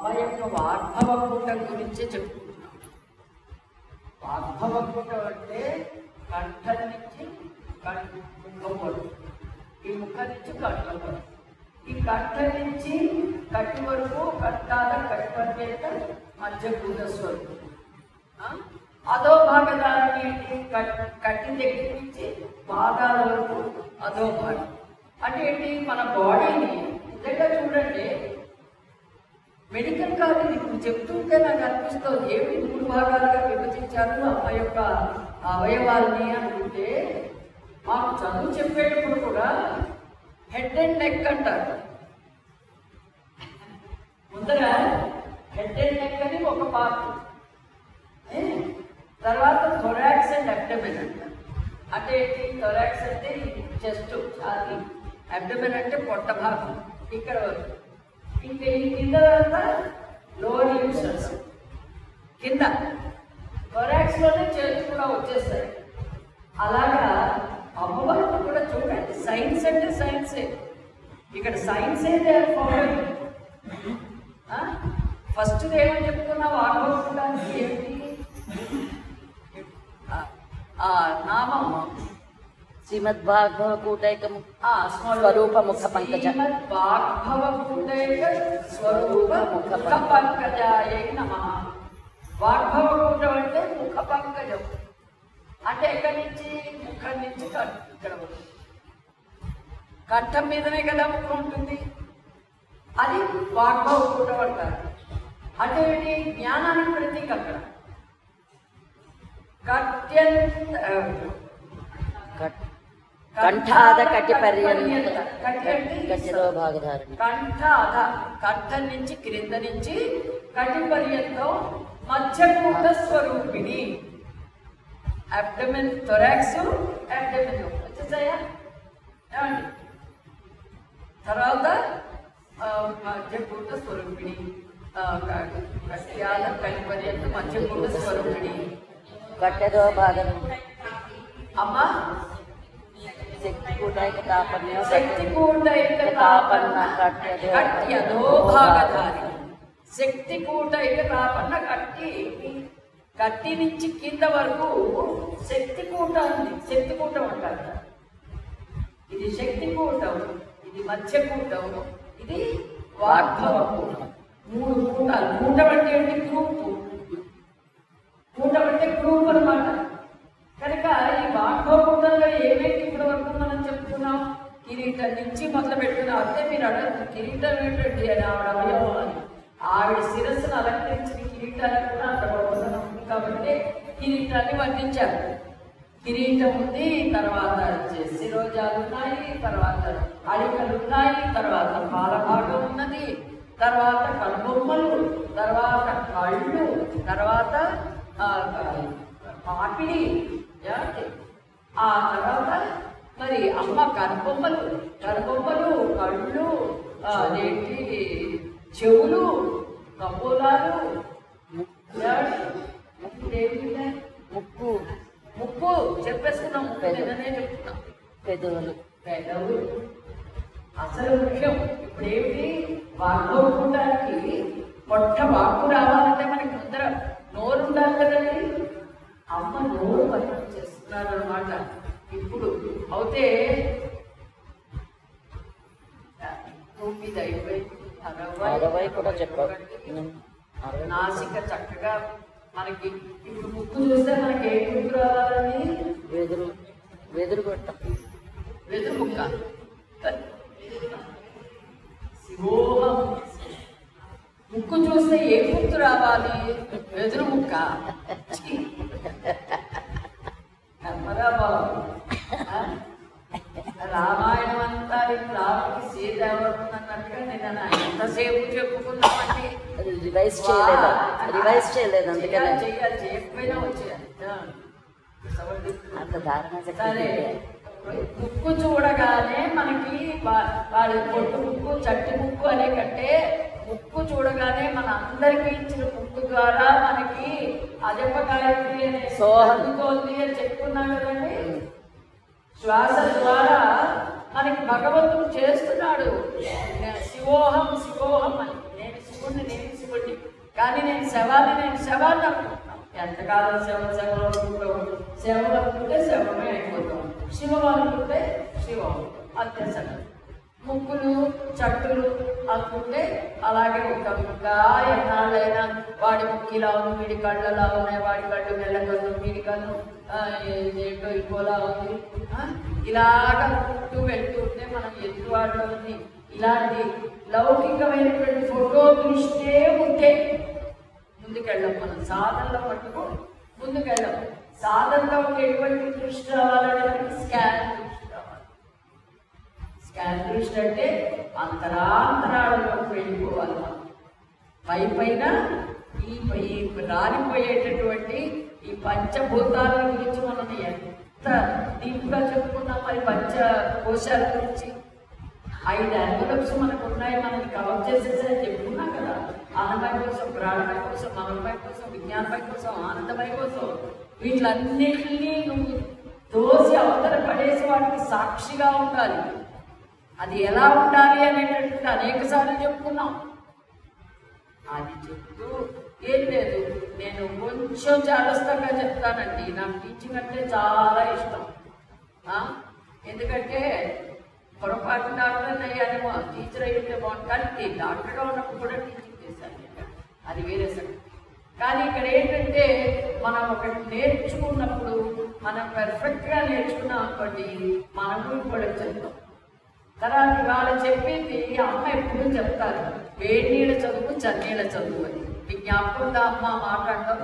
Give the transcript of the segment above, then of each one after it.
అమ్మ యొక్క వాగ్భవ కూటం గురించి చెప్పుకుంటున్నాం వాగ్భవ కూటం అంటే కంఠం నుంచి కం- ముఖం వరకు ఈ ముఖం నుంచి కంఠం వరకు ఈ కంఠం నుంచి కట్టి వరకు కంఠాల కట్టిపర్యంత మధ్య భూతస్వరూపం ఆ? అదో భాగదాన్ని ఏంటి కట్- కట్టి దగ్గర నుంచి పాదాల వరకు అదో భాగం అంటే ఏంటి మన బాడీని నిజంగా చూడండి మెడికల్ కాదు ఇది ఇప్పుడు చెప్తుంటే నాకు అనిపిస్తుంది ఏమి మూడు భాగాలుగా విభజించారు అమ్మ యొక్క అవయవాల్ని అనుకుంటే మాకు చదువు చెప్పేటప్పుడు కూడా హెడ్ అండ్ నెక్ అంటారు ముందర హెడ్ అండ్ నెక్ అని ఒక పార్ట్ ఏ? తర్వాత థొరాక్స్ అండ్ అబ్డమెన్ అంటారు అంటే ఏంటి థొరాక్స్ అంటే చెస్ట్ ఛాతీ అబ్డమెన్ అంటే పొట్ట భాగం ఇక్కడ వరకు. ఇంకా ఈ కింద లోవర్ లిమ్స్ అంటాం కింద థొరాక్స్ లోనే చేతులు కూడా వచ్చేస్తాయి అలాగా అమ్మవారిని కూడా చూడండి సైన్స్ అంటే సైన్సే ఇక్కడ సైన్సే దే ఫాలోయింగ్ ఫస్ట్ ఏమని చెప్తున్నావు ఆడవడానికి ఏంటి ఆ- ఆ నామం శ్రీమద్భాగవ కూటైకము ఆ స్మరణ. స్వరూప ముఖ పంకజ. శ్రీమద్ వాగ్భవ కూటైక స్వరూప ముఖ ముఖ పంకజాయ నమ వాగ్భవ కూటం అంటే ముఖ పంకజం అంటే ఎక్కడి నుంచి ముఖం నుంచి కం- ఇక్కడ వరకు. కంఠం మీదనే కదా ముఖం ఉంటుంది అది వాగ్భవ కూటం అంటారు అంటే ఏంటి జ్ఞానానికి ప్రతీక అక్కడ కట్యంత కట్- కంఠాద కటి పర్యంత కటి అంటే కటిలో భాగధారణి కంఠ అధ కంఠం నుంచి క్రింద నుంచి కటి పర్యంతం మధ్యకూట స్వరూపిణి అబ్డమెన్ థొరాక్స్ అబ్డమెన్ వచ్చేసాయా ఏమండి తర్వాత ఆ, మధ్యకూట స్వరూపిణి ఆ, క- కట్యాల కటి పర్యంతం మధ్యకూట స్వరూపిణి కట్టెదో భాగం అమ్మ శక్తి కూటైక తాపన్యో శక్తి కూటైక తాపన్న కట్యదో కట్యదో భాగధారి శక్తి కూటైక తాపన్న కట్టి కట్టి నుంచి కింద వరకు శక్తి కూట ఉంది శక్తి కూటం అంటారు ఇది శక్తి కూటం ఇది మధ్య కూటం ఇది వాగ్భవ కూటం మూడు కూటాలు కూటం అంటే ఏంటి గ్రూప్ కూటం అంటే గ్రూప్ అన్నమాట కనుక ఈ వాగ్భవ కూటంలో ఏమేంటి ఇప్పటి వరకు మనం చెప్తున్నాం కిరీటం నుంచి మొదలు పెట్టుకున్నాం అంతే మీరు అడగదు కిరీటం ఏంటండి అని ఆవిడ అవయవం అని ఆవిడ శిరస్సును అలంకరించిన కిరీటానికి కూడా అంత గొప్పతనం ఉంది కాబట్టి కిరీటాన్ని వర్ణించారు కిరీటం ఉంది తర్వాత వచ్చేసి శిరోజాలు ఉన్నాయి తర్వాత అడికలు ఉన్నాయి తర్వాత పాలభాగం ఉన్నది తర్వాత కనుబొమ్మలు తర్వాత కళ్ళు తర్వాత ఆ, పాపిడి ఏమండి? ఆ తర్వాత మరి అమ్మ కనుబొమ్మలు కనుబొమ్మలు కళ్ళు ఆ, అదేంటి చెవులు కపోలాలు ఏమండి? ఇదేంటి? ముక్కు ముక్కు చెప్పేసుకున్నాం ముక్కు నిన్ననే చెప్తున్నాం పెదవులు పెదవులు అసలు విషయం ఇప్పుడు ఏమిటి వాక్కోవడానికి పొట్ట వాక్కు రావాలంటే మనకి ముందర నోరు ఉండాలి కదండి అమ్మ నోరు వర్ణం చేస్తున్నారు అనమాట ఇప్పుడు అయితే తొమ్మిది అయిపోయింది అరవై కూడా చెప్పారు ఉమ్, అరవై నాసిక చక్కగా మనకి ఇప్పుడు ముక్కు చూస్తే మనకి ఏ ముక్కు రావాలని వెదురు వెదురు గొట్ట వెదురు ముక్క శివోహం ముక్కు చూస్తే ఏ ముక్కు రావాలి వెదురు ముక్క ఛీ. కర్మరా బాబు ఆ? రామాయణం అంతా ఇప్పుడు రాముడికి సీత ఎవరున్నట్టుగా నేను అన్నా. ఎంతసేపు చెప్పుకున్నామండి రివైజ్ చేయలేదు రివైజ్ చేయలేదు అందుకనే చెయ్యాలి, చెయ్యాలి చేయకపోయినా వచ్చేయాలి ఆ. అంత ధారణ శక్తి సరే లేదు. ముక్కు చూడగానే మనకి వా- వాడి పొట్టు ముక్కు చట్టి ముక్కు అనే కంటే ముక్కు చూడగానే మన అందరికీ ఇచ్చిన ముక్కు ద్వారా మనకి అజప గాయత్రి అనే సోహం. అందుతోంది అని చెప్పుకున్నాం కదండి శ్వాస ద్వారా మనకి భగవంతుడు చేస్తున్నాడు నే- శివోహం శివోహం అని నేను శివుణ్ణి నేను శివుణ్ణి కానీ నేను శవాన్ని నేను శవాన్ని అనుకుంటున్నాను ఎంతకాలం శవం శవం అనుకుంటాం శవం అనుకుంటే శవమే అయిపోతాం శివం అనుకుంటే శివం అంతే సగం ముక్కులు చట్టులు అనుకుంటే అలాగే ఉంటాం ఇంకా ఎన్నాళ్ళైనా వాడి ముక్కు ఇలా ఉంది వీడి కళ్ళు అలా ఉన్నాయి వాడి కళ్ళు మెల్లకళ్ళు వీడి కళ్ళు ఆ, ఏ- ఏంటో ఇంకోలా ఉంది ఆ, ఇలాగ అనుకుంటూ వెళ్తుంటే మనం ఎదురువాడలో ఉంది ఇలాంటి లౌకికమైనటువంటి ఫోటో దృష్టే ఉంటే ముందుకెళ్ళాం మనం సాధనలో మటుకు ముందుకెళ్ళాం సాధనలో ఎటువంటి దృష్టి రావాలంటే స్కాన్ దృష్టి రావాలి స్కాన్ దృష్టి అంటే అంతరాంతరాళలోకి వెళ్ళిపోవాలి మనం పై పైన ఈ ఈ రాలిపోయేటటువంటి ఈ పంచభూతాల గురించి మనం ఎంత డీప్గా చెప్పుకున్నాం మరి పంచ కోశాల గురించి ఐదు ఎన్వలప్స్ మనకు ఉన్నాయి మనకి కవర్ చేసేసరి చెప్పుకున్నాం కదా అన్నమయ కోసం ప్రాణమయ కోసం మనమయ కోసం విజ్ఞానమయ కోసం ఆనందమయ కోసం వీటిలన్నిటినీ నువ్వు దోసి అవతల పడేసి వాటికి సాక్షిగా ఉండాలి అది ఎలా ఉండాలి అనేటటువంటి అనేక సార్లు చెప్పుకున్నాం అది చెప్తూ ఏం లేదు నేను కొంచెం జాగ్రత్తగా చెప్తానండి నాకు టీచింగ్ అంటే చాలా ఇష్టం ఆ? ఎందుకంటే పొరపాటు డాక్టర్ అయ్యానేమో టీచర్ అయితే బాగుంది కానీ ఈ డాక్టర్గా ఉన్నప్పుడు కూడా టీచింగ్ చేశాను నేను. అది వేరే సంగతి కానీ ఇక్కడ ఏంటంటే మనం ఒకటి నేర్చుకున్నప్పుడు మనం పెర్ఫెక్ట్గా నేర్చుకున్నాం అనుకోండి మనం కూడా చెప్తాం తర్వాత వాళ్ళు చెప్పింది అమ్మ ఎప్పుడు చెప్తారు వేడి నీళ్ళ చదువు చన్నీళ్ళ చదువు అని మీ జ్ఞాపకం ఉందా అమ్మ మాట్లాడటం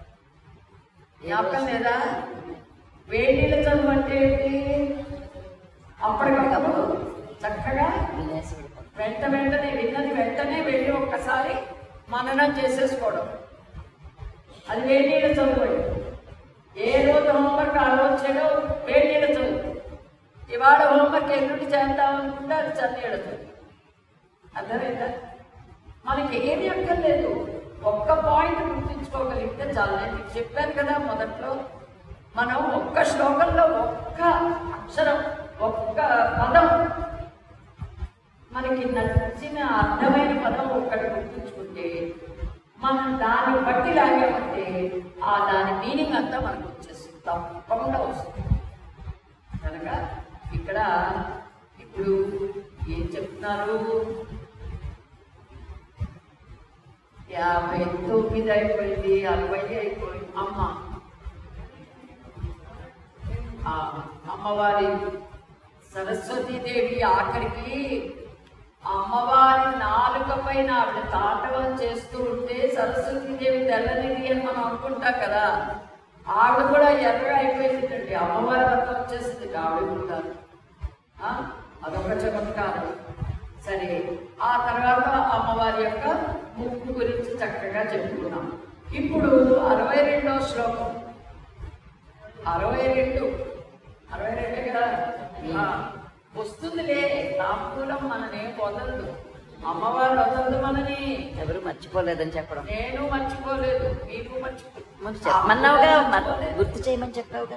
జ్ఞాపకం లేదా వేడి నీళ్ళ చదువు అంటే ఏంటి అప్పటికప్పుడు చక్కగా వినేసి వెళ్తాం వెంట వెంటనే విన్నది వెంటనే వెళ్ళి ఒక్కసారి మననం చేసేసుకోవడం అది వేడి నీళ్ళ చదువు అండి. ఏ రోజు హోంవర్క్ ఆ రోజు చేయడం వేడి నీళ్ళ చదువు ఇవాళ హోంవర్క్ ఎల్లుండి చేద్దాం అనుకుంటే అది చన్నీళ్ళ చదువు అర్థమైందా మనకి ఏమి అక్కర్లేదు ఒక్క పాయింట్ గుర్తుంచుకోగలిగితే చాలు నేను మీకు చెప్పాను కదా మొదట్లో మనం ఒక్క శ్లోకంలో ఒక్క అక్షరం ఒక్క పదం మనకి నచ్చిన అర్థమైన పదం ఒక్కటి గుర్తుంచుకుంటే మనం దాన్ని బట్టి లాగామంటే ఆ దాని మీనింగ్ అంతా మనకు వచ్చేస్తుంది తప్పకుండా వస్తుంది కనుక ఇక్కడ ఇప్పుడు ఏం చెప్తున్నారు యాభై తొమ్మిది అయిపోయింది అరవై అయిపోయింది అమ్మ ఆ అమ్మవారి సరస్వతీదేవి ఆఖరికి అమ్మవారి నాలుక పైన ఆవిడ తాటవం చేస్తూ ఉంటే సరస్వతీదేవి తెల్లనిది అని మనం అనుకుంటాం కదా ఆవిడ కూడా ఎర్రగా అయిపోయిందండి అమ్మవారి వద్ద వచ్చేసింది ఆవిడ కూడా ఆ, అదొక చమత్కారం సరే ఆ తర్వాత అమ్మవారి యొక్క ముక్కు గురించి చక్కగా చెప్పుకున్నాం ఇప్పుడు అరవై రెండవ శ్లోకం అరవై రెండు అరవై రెండే కదా ఆ, వస్తుందిలే తాంబూలం మననే వదలదు అమ్మవారు వదలదు మనని ఎవరు మర్చిపోలేదని చెప్పడం నేను మర్చిపోలేదు మీరు మర్చిపో ముందు చెప్పమన్నావుగా మరి గుర్తు చేయమని చెప్పావుగా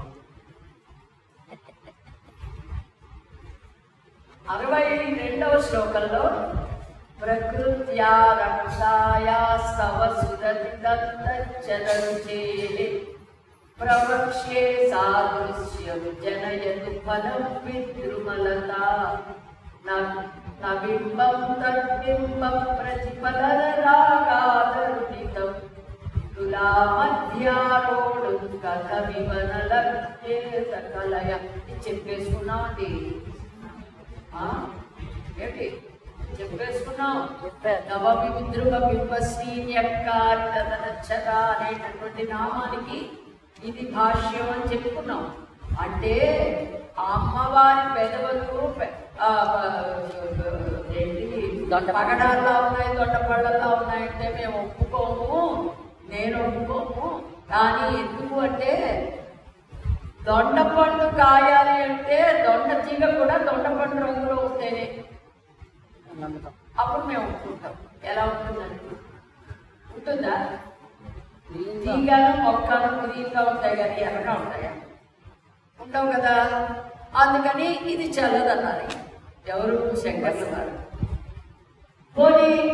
అరవై రెండవ శ్లోకంలో ప్రకృత్యా రక్షాయా సవ సురతిదత్తచ్చరుచే ప్రవక్ష్యే సాదృశ్యం జనయతు ఫలం పితృమలత న బింబం తద్బింబం ప్రతిఫలరాగాదరుణితం తులా మధ్యారోడు కథమివ నలభ్యే సకలయ ఇది చెప్పేసుకున్నామండి ఆ? ఏంటి చెప్పేసుకున్నాం చెప్పారు. నవమి విద్రువ బింబశ్రీన్యక్కారితనచ్చత అనేటటువంటి నామానికి ఇది భాష్యం అని చెప్పుకున్నాం అంటే ఆ అమ్మవారి పెదవులు పె- ఆ, ఆ, ఏంటి దొండ పగడాల్లో ఉన్నాయి దొండ పళ్ళల్లో ఉన్నాయంటే మేము ఒప్పుకోము నేను ఒప్పుకోము కానీ ఎందుకు అంటే దొండ పండు కాయాలి అంటే దొండ తీగ కూడా దొండ పండు రంగులో ఉంటేనే నమ్ముతాం అప్పుడు మేము ఒప్పుకుంటాం ఎలా ఉంటుందండి ఉంటుందా గ్రీన్గా తీగలు మొక్కలు గ్రీన్గా ఉంటాయి కానీ ఎర్రగా ఉంటాయా ఉండవు కదా అందుకని ఇది చల్లదన్నారు ఎవరు శంకర్లు గారు పోనీ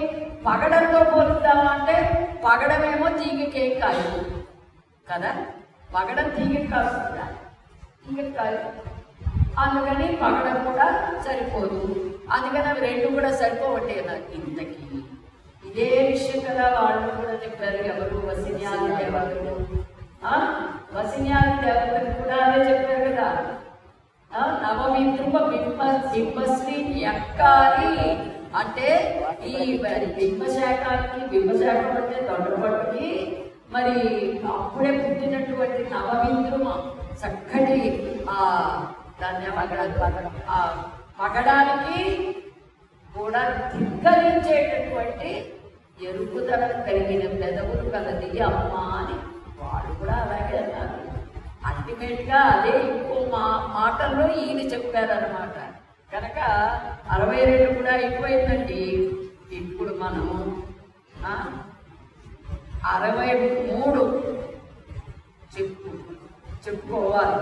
పగడంతో పోలుద్దామా అంటే పగడమేమో తీగకేం కాదు కదా పగడం తీగకి కాస్తుందా తీగకి కాదు అందుకని పగడం కూడా సరిపోదు అందుకని అవి రెండు కూడా సరిపోవట్టే నాకు ఇంతకి ఇదే విషయం కదా వాళ్ళు కూడా చెప్పారు ఎవరు వసిన్యాది దేవతలు ఆ? వసిన్యాది దేవతలు కూడా అదే చెప్పారు కదా ఆ, నవవిద్రుమ బింబ బింబశ్రీ ఎక్కాలి అంటే ఈ బింబశాఖానికి బింబశాఖం అంటే దొండపట్టుకి మరి అప్పుడే పుట్టినటువంటి నవవింద్రుమ చక్కటి ఆ దాన్ని పగడాలి ఆ పగడానికి కూడా ధిక్కరించేటటువంటి ఎరుపుదల కలిగిన పెదవులు కలది అమ్మ అని వాడు కూడా అలాగే అన్నారు అల్టిమేట్ గా అదే ఇంకో మా మాటల్లో ఈయన చెప్పారనమాట కనుక అరవై రెండు కూడా అయిపోయిందండి ఇప్పుడు మనం ఆ, అరవై మూడు చెప్పు చెప్పుకోవాలి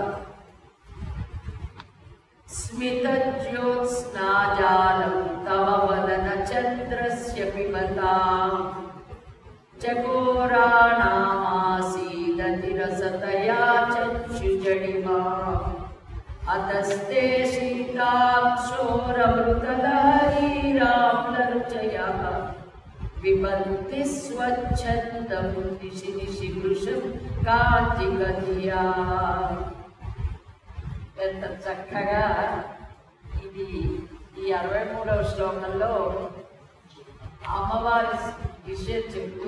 स्मितज्योत्स्नाजालं तव वदनचन्द्रस्य पिबता चकोराणामासीदतिरसतया चक्षुजडिमा अतस्ते शीताक्षोरमृतलहरीराम्लरुचयः विबन्ति स्वच्छन्दं दिशि दिशि वृषं कान्तिकधिया ఎంత చక్కగా ఇది ఈ అరవై మూడవ శ్లోకంలో అమ్మవారి విషయం చెప్తూ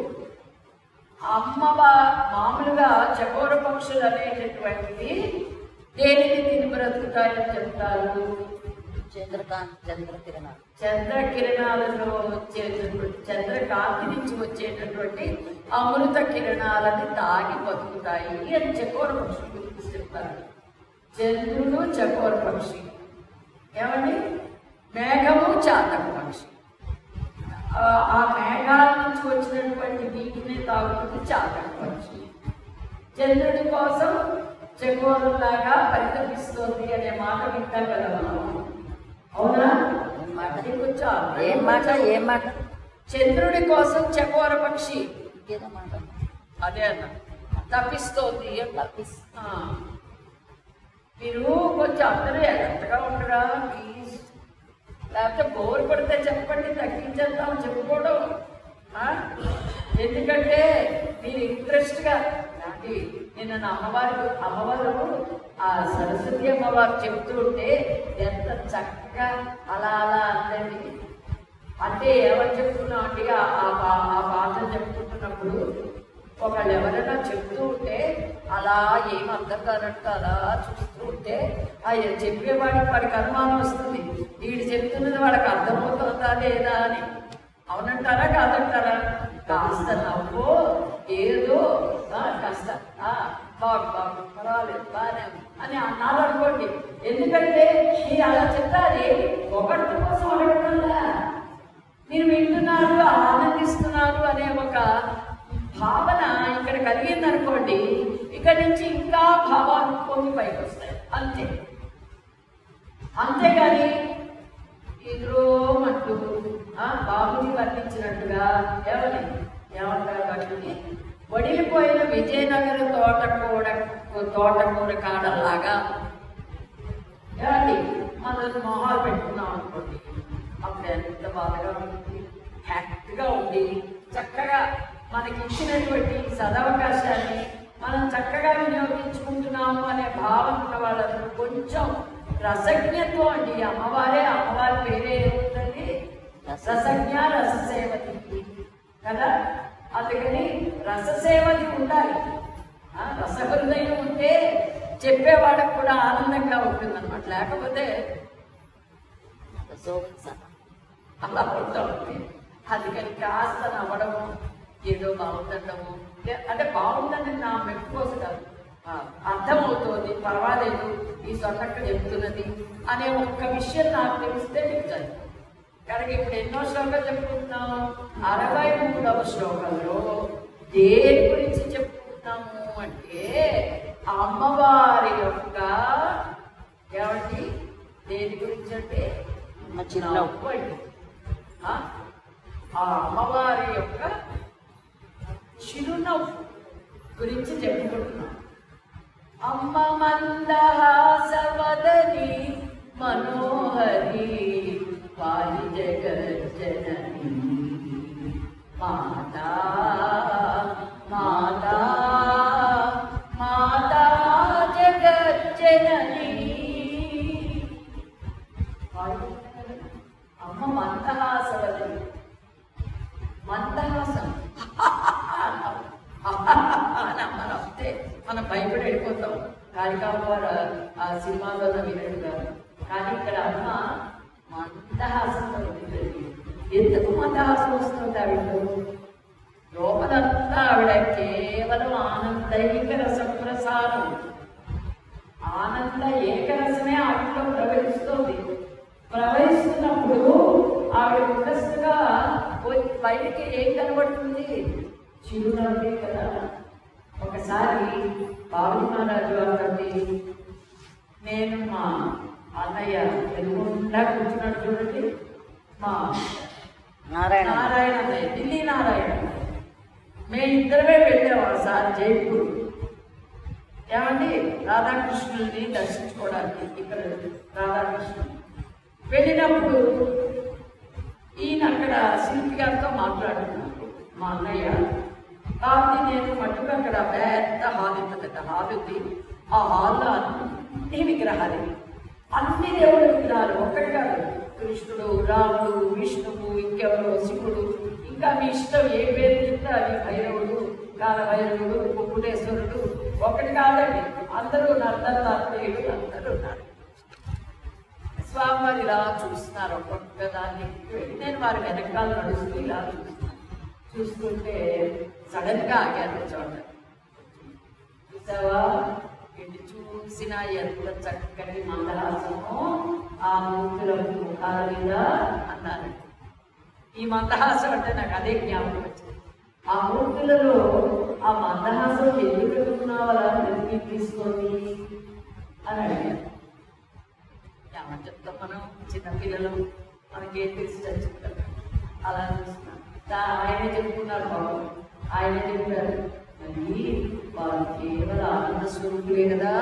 అమ్మవా మామూలుగా చకోర పక్షులు అనేటటువంటివి దేనిని తిని బ్రతుకుతాయని చెప్తారు చంద్రకాంత్ చంద్రకిరణాలు చంద్రకిరణాలలో వచ్చేటటువంటి చంద్రకాంతి నుంచి వచ్చేటటువంటి అమృత కిరణాలని తాగి బతుకుతాయి అని చకోర పక్షి గురించి చెప్తారు చంద్రుడు చకోర పక్షి ఏమండి మేఘము చాతక పక్షి ఆ ఆ మేఘాల నుంచి వచ్చినటువంటి నీటిని తాగుతుంది చాతక పక్షి చంద్రుడి కోసం చకోరంలాగా పరితపిస్తోంది అనే మాట వింటాం కదా మనం అవునా ఏం మాట? అది కొంచెం అర్థం ఏం మాట ఏం మాట చంద్రుడి కోసం చకోర పక్షి ఇంకేదో మాట అదే అన్న తప్పిస్తోంది అంట. తప్పిస్ ఆ. మీరు కొంచెం అందరూ ఎగత్తగా ఉండరా ప్లీజ్ లేకపోతే బోర్ పడితే చెప్పండి తగ్గించేద్దాం చెప్పుకోవడం ఆ? ఎందుకంటే మీరు ఇంట్రెస్ట్గా నాకు నిన్న నా అమ్మవారి అమ్మవారు ఆ సరస్వతి అమ్మవారు చెప్తూ ఉంటే ఎంత చక్కగా అలా అలా అందండి అంటే ఏమని చెప్తున్నాం అంటే ఆ ఆ పా- ఆ పాట చెప్పుకుంటున్నప్పుడు ఒకళ్ళు ఎవరైనా చెప్తూ ఉంటే అలా ఏం అర్థం కానట్టు అలా చూస్తూ ఉంటే ఆ చెప్పేవాడికి వాడికి అనుమానం వస్తుంది వీడు చెప్తున్నది వాడికి అర్థమవుతుందా లేదా అని అవునంటారా కాదంటారా కాస్త నవ్వు ఏదో ఆ, కాస్త ఆ, బాగు బాగు పర్వాలేదు బాగానే ఉంది అని అన్నారు అనుకోండి ఎందుకంటే మీరు అలా చెప్తారు ఒకటి కోసం అడగడంలా మీరు వింటున్నారు ఆనందిస్తున్నారు అనే ఒక భావన ఇక్కడ కలిగింది అనుకోండి ఇక్కడ నుంచి ఇంకా భావాలు పొంగి పైకి వస్తాయి అంతే అంతేగాని ఇదిలో అంటూ ఆ, బాబుని వర్ణించినట్టుగా ఏమని ఏమంటారు వాటిని వడిలిపోయిన విజయనగర తోటకూర తోటకూర కాడల్లాగా ఏమండి మనం మొహాలు పెట్టుకున్నాం అనుకోండి అప్పుడు ఎంత బాధగా ఉంటుంది హ్యాపీగా ఉండి చక్కగా మనకి ఇచ్చినటువంటి సదవకాశాన్ని మనం చక్కగా వినియోగించుకుంటున్నాము అనే భావన ఉన్న వాళ్ళందరూ కొంచెం రసజ్ఞతో అండి అమ్మవారే అమ్మవారి పేరే ఏముందండి రసజ్ఞ రససేవతి కదా అందుకని రససేవతి ఉండాలి ఆ, రసహృదయం ఉంటే చెప్పేవాడికి కూడా ఆనందంగా ఉంటుందన్నమాట లేకపోతే శోభించ అలా ఉంటుంది అందుకని కాస్త నవ్వడము ఏదో బాగుందనడము లే- అంటే బాగుందని నా మెప్పు కోసం కాదు ఆ, అర్థమవుతోంది పర్వాలేదు ఈ సొన్నక్క చెప్తున్నది అనే ఒక్క విషయం నాకు తెలిస్తే మీకు చదువు కనుక ఇప్పుడు ఎన్నో శ్లోకాలు చెప్పుకుంటున్నాము అరవై మూడవ శ్లోకంలో దేని గురించి చెప్పుకుంటున్నాము అంటే అమ్మవారి యొక్క ఏమండి దేని గురించి అంటే మా చిరునవ్వు నవ్వండి ఆ? ఆ అమ్మవారి యొక్క చిరునవ్వు గురించి చెప్పుకుంటున్నాం అమ్మ మందహాసవదని మనోహరి పాలి జగజ్జనని మాతా మాతా మాతా జగజ్జనని అమ్మ మందహాసవదని మందహాసం మనం అంతే మనం భయపడి వెళ్ళిపోతాం కాళికాంబార ఆ సినిమాలో వినట్టుగా కానీ ఇక్కడ అమ్మ మందహాసంతో ఉంటుంది ఎందుకు మందహాసం వస్తుంది ఆవిడ లోపలంతా ఆవిడ కేవలం ఆనందైక రస ప్రసారం ఆనంద ఏకరసమే ఆవిడలో ప్రవహిస్తుంది ప్రవహిస్తున్నప్పుడు ఆవిడ ముందస్తుగా పోయి- బయటికి ఏం కనబడుతుంది చిరునవ్వే కదా ఒకసారి బాబు మహారాజు అన్నది నేను మా అన్నయ్య ఎదుగుండా కూర్చున్నాడు చూడండి మా నారాయణ నారాయణ అన్నయ్య ఢిల్లీ నారాయణ మేము ఇద్దరమే వెళ్ళాము సార్ జైపూర్ ఏమండి రాధాకృష్ణుల్ని దర్శించుకోవడానికి ఇక్కడ రాధాకృష్ణుడు వెళ్ళినప్పుడు ఈయన అక్కడ శిల్పి గారితో మాట్లాడుతున్నారు మా అన్నయ్య కాబట్టి నేను మట్టుకు అక్కడ పెద్ద హాల్ ఇంత పెద్ద హాల్ ఉంది ఆ హాల్లో అన్ని విగ్రహాలు అన్ని దేవుడి విగ్రహాలు ఒక్కటి కాదు కృష్ణుడు రాముడు విష్ణువు ఇంకెవరు శివుడు ఇంకా మీ ఇష్టం ఏ పేరు చెప్తే అది భైరవుడు కాలభైరవుడు కుక్కుటేశ్వరుడు ఒకటి కాదండి అందరూ నర్తనాత్మీయులు అందరూ ఉన్నారు స్వామివారు ఇలా చూస్తున్నారు ఒక్కొక్క దాన్ని నేను వారి వెనకాల నడుస్తూ ఇలా చూస్తున్నాను చూస్తుంటే సడన్ గా ఆగాను చోట చూసావా ఇటు చూసిన ఎంత చక్కటి మందహాసమో ఆ మూర్తుల ముఖాల మీద అన్నారు ఈ మందహాసం అంటే నాకు అదే జ్ఞాపకం వచ్చింది ఆ మూర్తులలో ఆ మందహాసం ఎందుకు పెట్టుకున్నావు అలా వెతికి తీసుకొని అని అడిగాను ఏమని చెప్తాం మనం చిన్నపిల్లలు మనకేం తెలిసి చచ్చిపోతాం అలా చూస్తున్నాం దా- ఆయనే చెప్పుకున్నారు బాబు ఆయనే చెప్పారు మరి వారు కేవలం ఆనంద స్వరూపులే కదా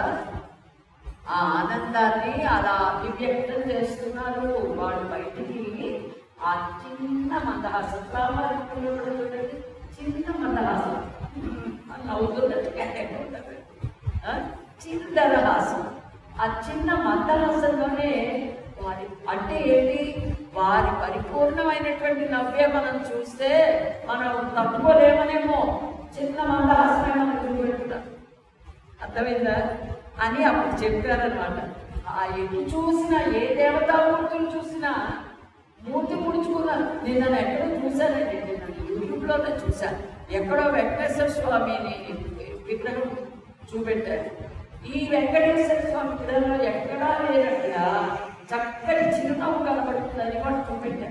ఆ ఆనందాన్ని అలా అభివ్యక్తం చేస్తున్నారు వాడు బయటికి ఆ చిన్న మందహాసం రామాయణంలో కూడా చూడండి చిన్న మందహాసం అని నవ్వుతున్నట్టుగానే ఉంటుంది. ఆ? చిన్నరహాసం ఆ చిన్న మందహాసంలోనే వారి అంటే ఏంటి వారి పరిపూర్ణమైనటువంటి నవ్వే మనం చూస్తే మనం తప్పుకోలేమనేమో చిన్న మందహాసమే మనం చూపెట్టుతాం అర్థమైందా అని అప్పుడు చెప్పారనమాట ఆ ఎటు చూసినా ఏ దేవతామూర్తులు చూసినా మూర్తి ముడుచుకున్నారు నేను నన్ను ఎక్కడో చూశానండి నేను యూట్యూబ్లోనే చూశాను ఎక్కడో వెంకటేశ్వర స్వామిని విగ్రహం చూపెట్టారు ఈ వెంకటేశ్వర స్వామి విగ్రహంలో ఎక్కడా లేనట్టుగా చక్కటి చిరునవ్వు కనబడుతుందని వాడు చూపెట్టారు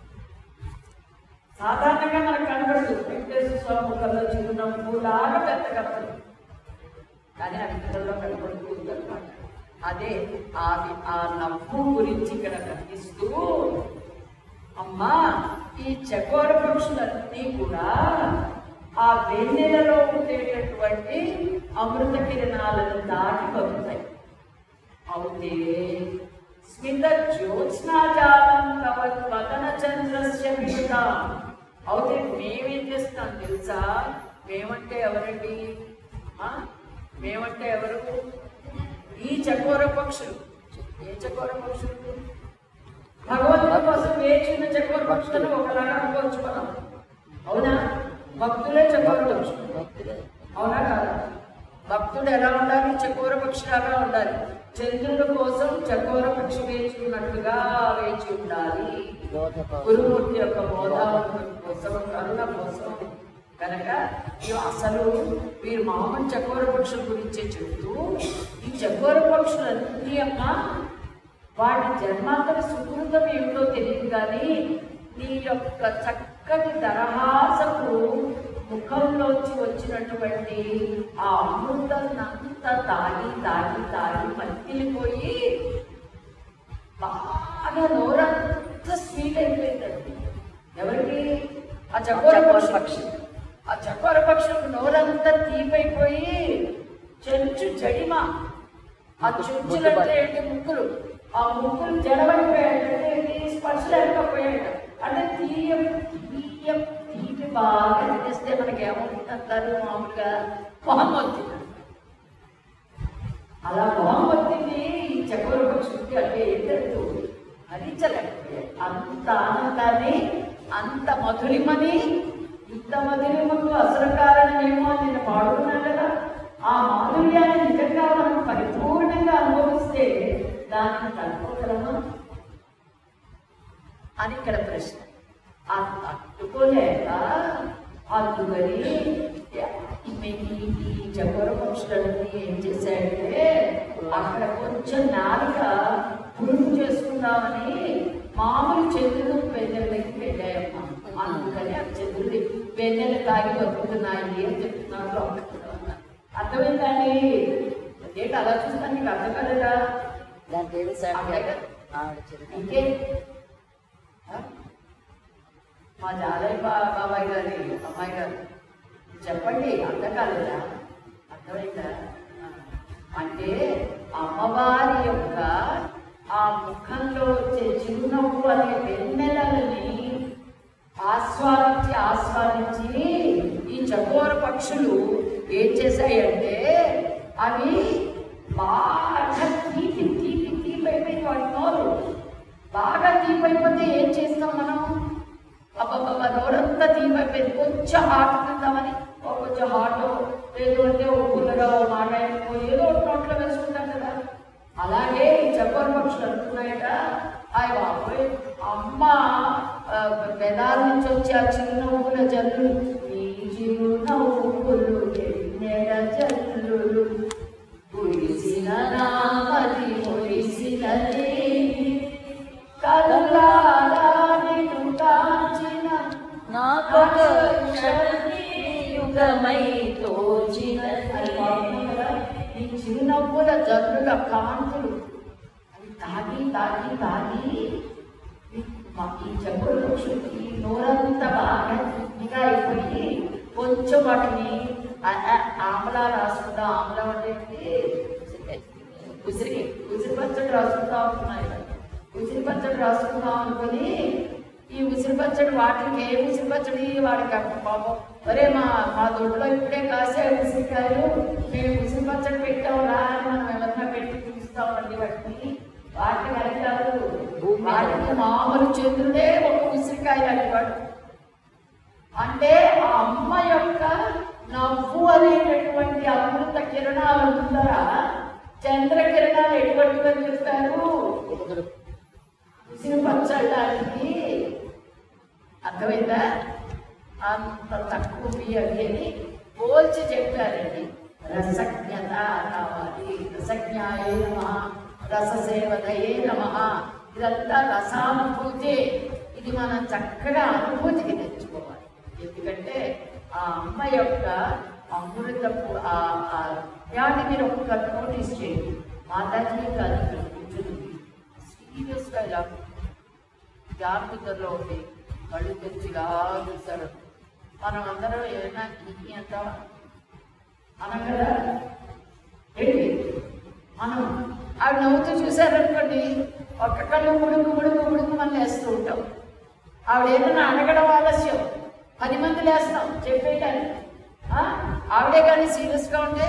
సాధారణంగా మనకు కనబడదు వెంకటేశ్వర స్వామి ముఖంలో చిరునవ్వు లాగా పెద్ద కనబడదు కానీ ఆ విగ్రహంలో కనబడుతూ ఉందన్నమాట అదే ఆ ఆ నవ్వు గురించి ఇక్కడ కనిపిస్తూ అమ్మా ఈ చకోర పక్షులన్నీ కూడా ఆ వెన్నెలలో ఉండేటటువంటి అమృత కిరణాలను దాటి బతుకుతాయి అవుతే స్మిత జ్యోత్స్నాజాలం కవత్ వదన చంద్రస్య విషుత అవుతే మేమేం చేస్తాం తెలుసా మేమంటే ఎవరండి ఆ? మేమంటే ఎవరు ఈ చకోర పక్షులు ఏ చకోర పక్షులు భగవంతుడి కోసం వేచిన చకోర పక్షులను ఒకలాగా అనుకోవచ్చు మనం అవునా భక్తులే చకోర పక్షులు భక్తులే అవునా కాదా భక్తుడు ఎలా ఉండాలి చకోర పక్షిలాగా ఉండాలి చంద్రుడి కోసం చకోర పక్షి వేచి ఉన్నట్టుగా వేచి ఉండాలి బోధ కోసం గురుమూర్తి యొక్క బోధావనం కోసం కరుణ కోసం కనుక ఇవి అసలు వీరు మామూలు చకోర పక్షుల గురించే చెబుతూ ఈ చకోర పక్షులన్నీ అమ్మ వాటి జన్మాంతర సుకృతం ఏమిటో తెలియదు కానీ నీ యొక్క చక్కటి దరహాసపు ముఖంలోంచి వచ్చినటువంటి ఆ అమృతాన్నంతా తాగి తాగి తాగి మత్తిలిపోయి బాగా నోరంతా స్వీట్ అయిపోయిందండి ఎవరికి చకోర చకోర పక్షి పక్షి. ఆ చకోర పక్షులకు నోరంతా తీపైపోయి చెంచు జడిమ ఆ చుంచులంటే ఏంటి ముక్కులు ఆ ముక్కులు జడమైపోయాడు అంటే ఏంటి స్పర్శ లేకపోయాడు అంటే తీయ తీయ తీపి బాగా తినేస్తే మనకి ఏమవుతుంది అంటారు మామూలుగా మొహం వచ్చింది అలా మొహం వచ్చింది ఈ చకోర పక్షులకి అంటే ఏంటంటూ భరించలేకపోయాడు అంత ఆనందాన్ని అంత మధురిమని ఇంత మధురిమకు అసలు కారణమేమో అని నేను పాడుకున్నాను కదా ఆ మాధుర్యాన్ని నిజంగా మనం పరిపూర్ణంగా అనుభవిస్తే దాన్ని తట్టుకోగలమా అని ఇక్కడ ప్రశ్న ఆ తట్టుకోలేక అందుకని ఈ ఈ చకోర పక్షులన్నీ ఏం చేశాయంటే అక్కడ కొంచెం నాలుక పురుగు చేసుకుందామని మామూలు చంద్రుడు వెన్నెలకి వెళ్ళాయమ్మా అందుకని ఆ చంద్రుడి వెన్నెల తాగి బతుకుతున్నాయి అని చెప్తున్నారు లోకంలో. అర్థమైందండి ఏంటి అలా చూస్తాను నీకు అర్థం కలదా దాని పేరు సార్ అక్కడ ఆవిడ చెల్లి ఇంకే ఆ? మా జాలయ్య బా బాబాయ్ గారి అమ్మాయి గారు చెప్పండి అర్థం కాలేదా అర్థమైందా ఆ. అంటే అమ్మవారి యొక్క ఆ ముఖంలో వచ్చే చిరునవ్వు అనే వెన్నెలని ఆస్వాదించి ఆస్వాదించి ఈ చకోర పక్షులు ఏం చేశాయంటే అవి బాగా తీపి తీపి తీపి అయిపోయింది వాటి నోరు బాగా తీపి అయిపోతే ఏం చేస్తాం మనం అబ్బబ్బబ్బ నోరంతా తీపి అయిపోయింది కొంచెం హాట్ తిందామని ఓ కొంచెం హాట్ లేదు అంటే ఓ పుల్లగా ఓ మాగాయో ఏదో ఒకటి నోట్లో వేసుకుంటాం కదా అలాగే ఈ చకోర పక్షులు అంటున్నాయట అయ్య బాబోయ్ అమ్మ ఆ, పెదాల నుంచి వచ్చే ఆ చిరునవ్వుల జల్లు ఈ చిరునవ్వులు ఎన్నెల జల్లులు కురిసిన నామది మురిసినది కల్లారా నిన్ను కాంచిన నాకొక యుగమై తోచిన అది బాగుంది కదా? ఈ చిరునవ్వుల జల్లుల కాంతులు అవి తాగి తాగి తాగి ఈ- మా- ఈ చెప్పుల పక్షులకి నోరంతా బాగా ఇంకా అయిపోయి కొంచెం వాటిని ఆ- ఆ- ఆమ్లా రాసుకుందాం ఆమ్లా అంటే ఏంటి? ఉసిరి ఉసిరి పచ్చడి రాసుకుందాం అనుకున్నాయి ఉసిరి పచ్చడి రాసుకుందాం అనుకుని ఈ ఉసిరి పచ్చడి వాటికి ఏ ఉసిరి పచ్చడి వాడికి అప్పుడు పాపం ఒరే మా మా దొడ్లో ఇప్పుడే కాసాయి ఉసిరికాయలు మేము ఉసిరి పచ్చడి పెట్టాం రా అని మనం ఎవరన్నా పెట్టి చూస్తామండి వాటిని వాటికి అది కాదు వాటికి మామూలు చంద్రుడే ఒక ఉసిరికాయ అనేవాడు అంటే ఆ అమ్మ యొక్క నవ్వు అనేటటువంటి అమృత కిరణాలు ఉందరా చంద్ర కిరణాలు ఎటువంటివి అని చెప్తారు ఎదురు ఉసిరి పచ్చళ్ళానికి అర్థమైందా అంత తక్కువ అవి అని పోల్చి చెప్పారండి రసజ్ఞత కావాలి రసజ్ఞాయే నమ రససేవతయే నమ ఇదంతా రసానుభూతి ఇది మనం చక్కగా అనుభూతికి తెచ్చుకోవాలి ఎందుకంటే ఆ అమ్మ యొక్క అమృతపు ఆ ఆ యాన్ని మీరు ఒక్క నోటీస్ చేయండి మాతాజీ కాదు ఇక్కడ కూర్చుని సీరియస్గా ఇలా జాగ్రత్తలో ఉండి కళ్ళు తెచ్చి ఇలా చూస్తాడు మనం అందరం ఏదైనా ఇది అంటావా మనం కదా ఏంటి మనం ఆవిడ నవ్వుతూ చూశారనుకోండి ఒక్క కళ్ళు ముడుకు ముడుకు ముడుకు మనం వేస్తూ ఉంటాం ఆవిడ ఏదైనా అడగడం ఆలస్యం పది మంది లేస్తాం చెప్పేయటానికి ఆ? ఆవిడే కానీ సీరియస్గా ఉంటే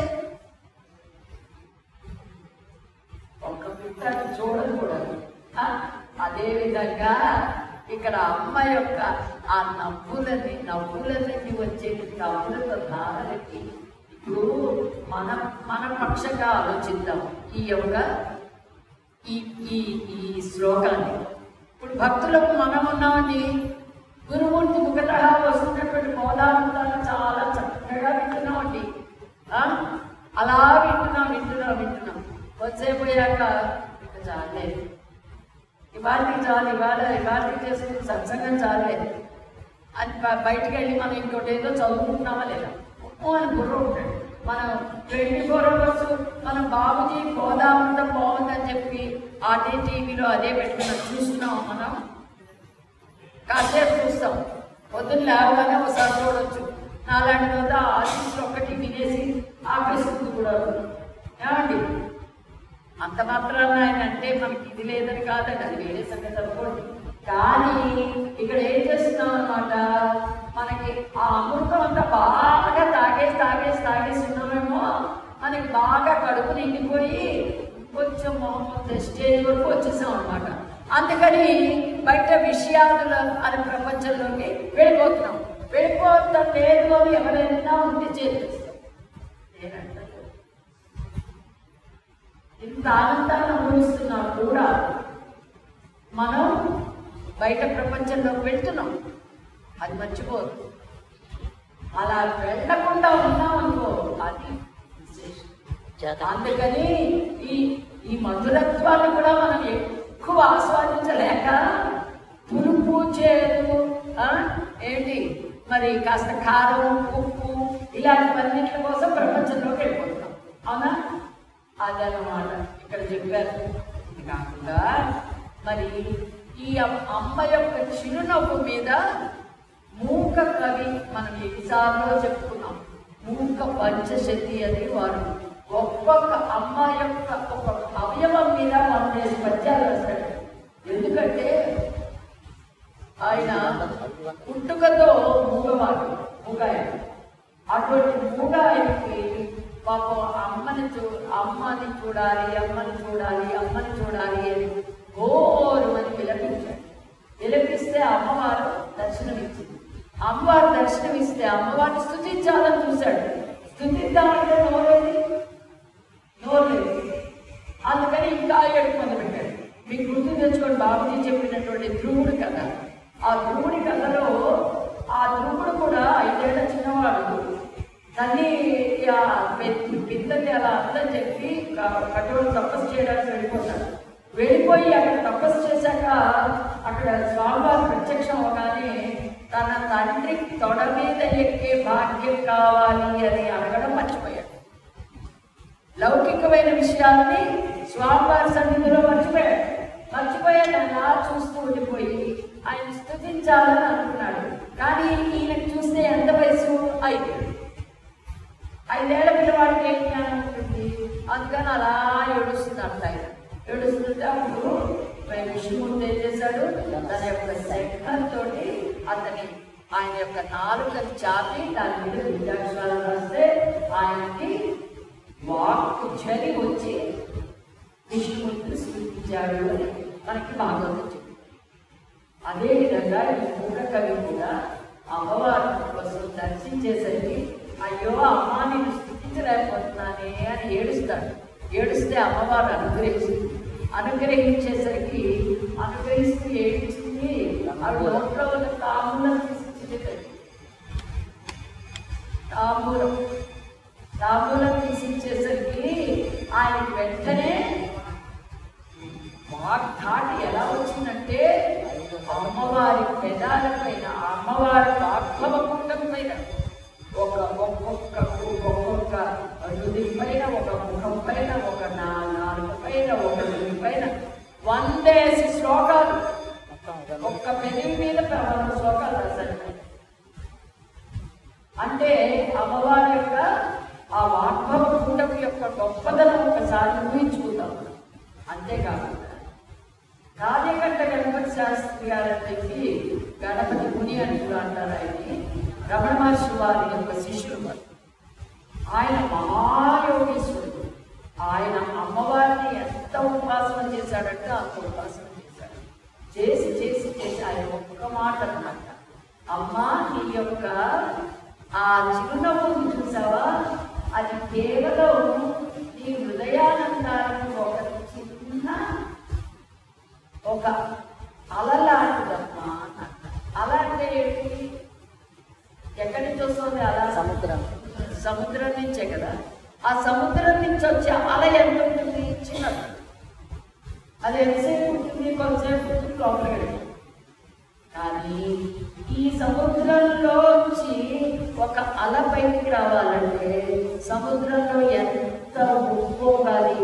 ఒక బిడ్డ చూడదు కూడా ఆ? అదే విధంగా ఇక్కడ అమ్మ యొక్క ఆ నవ్వులని నవ్వులకి వచ్చేటువంటి అమృత ధారలకి ఇప్పుడు మన మన పక్షంగా ఆలోచిద్దాం ఈ యొక్క ఈ ఈ ఈ శ్లోకాన్ని ఇప్పుడు భక్తులకు మనం ఉన్నామండి గురుమూర్తి ముఖత వస్తున్నటువంటి మోదానందాన్ని చాలా చక్కగా వింటున్నామండి ఆ? అలా వింటున్నాం వింటున్నాం వింటున్నాం వచ్చేపోయాక ఇక చాలే ఇవాళకి చాలు ఇవాళ ఇవాళకి చేసుకున్న సత్సంగం చాలే అది బ- బయటికి వెళ్ళి మనం ఇంకోటి ఏదో చదువుకుంటున్నామా లేదా ఓ అని బుర్ర ఉంటాడు మనం ట్వంటీ ఫోర్ అవర్స్ మనం బాబుజీ గోదావరితో బాగుందని చెప్పి ఆటే టీవీలో అదే పెట్టుకుని చూస్తున్నాం మనం కాసేపు చూస్తాం పొద్దున పొద్దున్న లేవగానే ఒకసారి చూడొచ్చు నాలాంటి వద్ద ఆఫీస్లో ఒక్కటి వినేసి ఆపేస్తుంది కూడా ఏమండి అంత మాత్రాన ఆయన అంటే మనకి ఇది లేదని కాదండి అది వేరే సంగతి అనుకోండి కానీ ఇక్కడ ఏం చేస్తున్నాం అనమాట మనకి ఆ అమృతం అంతా బాగా తాగేసి తాగేసి తాగేసి ఉన్నామేమో మనకి బాగా కడుపు నిండిపోయి కొంచెం మొహం స్టేజ్ వరకు వచ్చేసాం అనమాట అందుకని బయట విషయాదుల అనే ప్రపంచంలోకి వెళ్ళిపోతున్నాం వెళ్ళిపోతాం లేదు అని ఎవరైనా ఉంటే చేసేస్తాం నేనంటాను ఇంత ఆనందాన్ని అనుభవిస్తున్నా కూడా మనం బయట ప్రపంచంలోకి వెళ్తున్నాం అది మర్చిపోదు అలా వెళ్ళకుండా ఉన్నాం అనుకో అది విశేషం జాతకం అందుకని ఈ ఈ మధురత్వాన్ని కూడా మనం ఎక్కువ ఆస్వాదించలేక పులుపు చేదు ఆ, ఏంటి మరి కాస్త కారం ఉప్పు ఇలాంటివన్నిటి కోసం ప్రపంచంలోకి వెళ్ళిపోతున్నాం అవునా అదనమాట ఇక్కడ చెప్పారు ఇది కాకుండా మరి ఈ అమ్- అమ్మ యొక్క చిరునవ్వు మీద మూక కవి మనం ఎన్నిసార్లు చెప్పుకున్నాం మూక పంచశతి అని వారు ఒక్కొక్క అమ్మ యొక్క ఒక అవయవం మీద మనం చేసి పద్యాలు రాశాడు ఎందుకంటే ఆయన పుట్టుకతో మూగవాడు మూగాయన అటువంటి మూగాయనకి పాపం అమ్మని చూ అమ్మని చూడాలి అమ్మని చూడాలి అమ్మని చూడాలి అని ఓరు అని విలపించాడు విలపిస్తే అమ్మవారు దర్శనమిచ్చింది అమ్మవారు దర్శనమిస్తే అమ్మవారిని స్థుతించాలని చూశాడు స్థుతిద్దామంటే నోరేది నోరు లేదు అందుకని ఇంకా ఏడుపు మొదలుపెట్టాడు మీకు గుర్తు తెచ్చుకొని బాబుజీ చెప్పినటువంటి ధ్రువుడు కథ ఆ ధ్రువుడి కథలో ఆ ధ్రువుడు కూడా ఐదేళ్ల చిన్నవాడు తల్లి ఆ పెద్ద పిల్లల్ని అలా అర్థం చెప్పి క- కఠోర తపస్సు చేయడానికి వెళ్ళిపోతాడు వెళ్ళిపోయి అక్కడ తపస్సు చేశాక అక్కడ స్వామివారు ప్రత్యక్షం అవగానే తన తండ్రి తొడ మీద ఎక్కే భాగ్యం కావాలి అని అడగడం మర్చిపోయాడు లౌకికమైన విషయాలని స్వామివారి సన్నిధిలో మర్చిపోయాడు మర్చిపోయాడు అలా చూస్తూ ఉండిపోయి ఆయన స్థుతించాలని అనుకున్నాడు కానీ ఈయనకు చూస్తే ఎంత వయసు ఐదు ఐదేళ్ల పిల్లవాడికి ఏం జ్ఞానం ఉంటుంది అందుకని అలా ఏడుస్తుందంట ఆయన ఏడుస్తుంటే అప్పుడు మరి విష్ణుమూర్తి ఏం చేశాడు తన యొక్క శంఖంతో అతని ఆయన యొక్క నాలుకని చాపి దాని మీద విద్యాక్షరాలు రాస్తే ఆయనకి వాక్కు చలి వచ్చి విష్ణుమూర్తిని సృష్టించాడు అని మనకి భాగవతం చెప్పింది అదేవిధంగా ఈ మూఢ కవి కూడా అమ్మవారి కోసం దర్శించేసరికి అయ్యో అమ్మ నేను స్థుతించలేకపోతున్నానే అని ఏడుస్తాడు ఏడుస్తే అమ్మవారు అనుగ్రహిస్తుంది అనుగ్రహించేసరికి అనుగ్రహిస్తూ ఏడిచింది ఆవిడ నోట్లో ఉన్న తాములను తీసిచ్చింది తల్లి. తాంబూలం తాంబూలం తీసిచ్చేసరికి ఆయన వెంటనే వాగ్ధాటి ఎలా వచ్చిందంటే అమ్మవారి పెదాల పైన అమ్మవారి వాగ్భవ కుండం పైన ఒక ఒక్కొక్క ఒక్కొక్క నుది పైన ఒక ముఖం పైన ఒక నా- నాలుగు పైన ఒక నుది పైన వందేసి శ్లోకాలు మొత్తం ఇదే. ఒక్క పెళ్లి మీద వంద శ్లోకాలు రాశారు అంటే అమ్మవారి యొక్క ఆ వాగ్భవ కుండం యొక్క గొప్పదనం ఒకసారి ఊహించుకుందాం అంతేకాకుండా కార్యకర్త గణపతి శాస్త్రి గారు అని చెప్పి గణపతి ముని అని కూడా అంటారు ఆయన్ని రమణ మహర్షి వారి యొక్క శిష్యుడు వారు. ఆయన మహాయోగీశ్వరుడు ఆయన అమ్మవారిని ఎంత ఉపాసన చేశాడంటే అంత ఉపాసన చేశాడు చేసి చేసి చేసి ఆయన ఒక్క మాట అన్నమాట అమ్మా నీ యొక్క ఆ చిరునవ్వుని చూసావా అది కేవలం నీ హృదయానందానికి ఒక చిన్న ఒక అలలాంటిదమ్మా అన్నట్టు. అల అంటే ఏంటి ఎక్కడి నుంచి వస్తుంది అలా సముద్రం సముద్రం నుంచే కదా ఆ సముద్రం నుంచి వచ్చే అల ఎంత ఉంటుంది చిన్నది అది ఎంతసేపు ఉంటుంది కొంతసేపు ఉంటుంది లోపలికి వెళ్తుంది కానీ ఈ సముద్రంలోంచి ఒక అల బయటికి రావాలంటే సముద్రంలో ఎంత ఉప్పోగాలి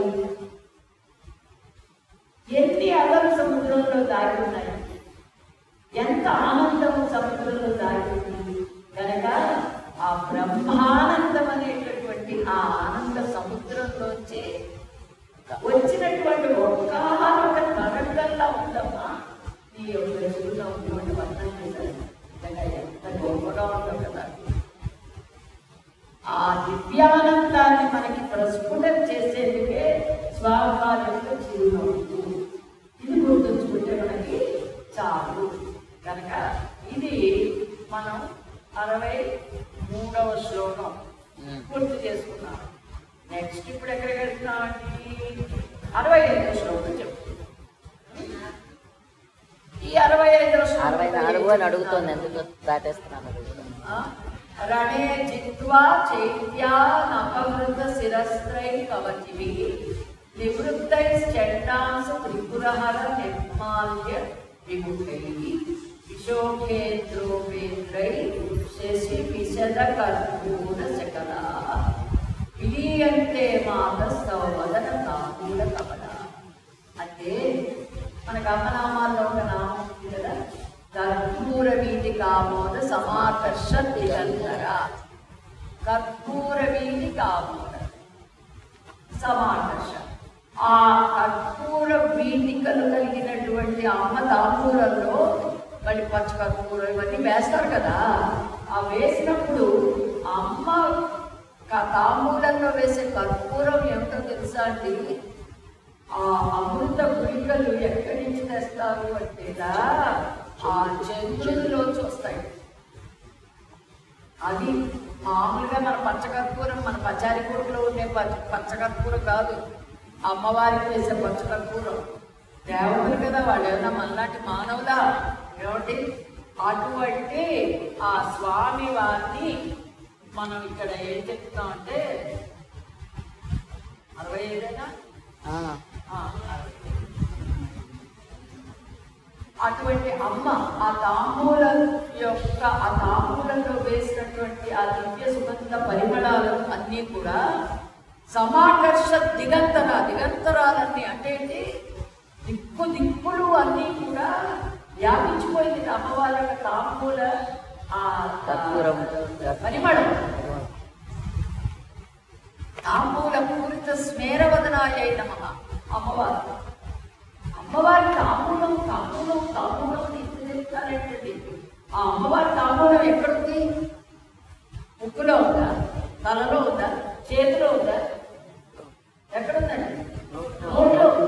ఎన్ని అలలు సముద్రంలో దాగి ఉన్నాయి ఎంత ఆనందం సముద్రంలో దాగి ఉంది ఇది మనం అరవై మూడవ శ్లోకం ఉమ్. పూర్తి చేసుకున్నాం నెక్స్ట్ ఇప్పుడు ఎక్కడికి వెళ్తున్నామండి అరవై ఐదవ శ్లోకం చెప్తున్నాం ఈ అరవై ఐదవ శ్లోకం అరవై నాలుగు అని అడుగుతోంది ఎందుకు దాటేస్తున్నాను అడుగుతుంది ఆ? రణే జిత్వా చైత్యా నపవృత శిరస్త్రై కవచివి నివృత్తై చండాంస త్రిపురహర నిర్మాల్య విముఖై విశోకేంద్రోపేంద్రై శశి విశద కర్పూర శకల విలీయంతే మాత సౌవదన తాంబూల కమల అంటే మనకు అమ్మనామాల్లో ఒక నామం ఉంది కదా కర్పూర వీధి కామోద సమాకర్ష నిరంతర కర్పూర వీధి కామోద సమాకర్ష ఆ కర్పూర వీటికలు కలిగినటువంటి అమ్మ తాంబూలంలో మళ్ళీ పచ్చ కర్పూరం ఇవన్నీ వేస్తారు కదా ఆ వేసినప్పుడు అమ్మ క- తాంబూలంలో వేసే కర్పూరం ఏమిటో తెలుసా అండి ఆ అమృత గుళికలు ఎక్కడి నుంచి తెస్తారు అంటేలా ఆ చంద్రునిలోంచి వస్తాయి అది మామూలుగా మన పచ్చకర్పూరం మన పచారి కూరలో ఉండే పచ్చ పచ్చకర్పూరం కాదు అమ్మవారికి వేసే పచ్చకర్పూరం దేవతలు కదా వాళ్ళు ఏమన్నా మనలాంటి మానవులా ఏమిటి అటువంటి ఆ స్వామి వారిని మనం ఇక్కడ ఏం చెప్తామంటే అరవై ఐదేనా ఆ, ఆ, అటువంటి అమ్మ ఆ తాంబూలం యొక్క ఆ తాంబూలంలో వేసినటువంటి ఆ దివ్య సుగంధ పరిమళాలు అన్నీ కూడా సమాకర్ష దిగంతర దిగంతరాలన్నీ అంటే ఏంటి దిక్కు దిక్కులు అన్నీ కూడా వ్యాపించిపోయింది అమ్మవారి యొక్క తాంబూల ఆ కర్పూరం పరిమళం తాంబూల పూరిత స్మేరవదనాయ నమ అమ్మవారు అమ్మవారి తాంబూలం తాంబూలం తాంబూలం తీసుకెళ్తారేంటండి ఆ అమ్మవారి తాంబూలం ఎక్కడుంది ముక్కులో ఉందా తలలో ఉందా చేతిలో ఉందా ఎక్కడుందండి నోట్లో ఉంది.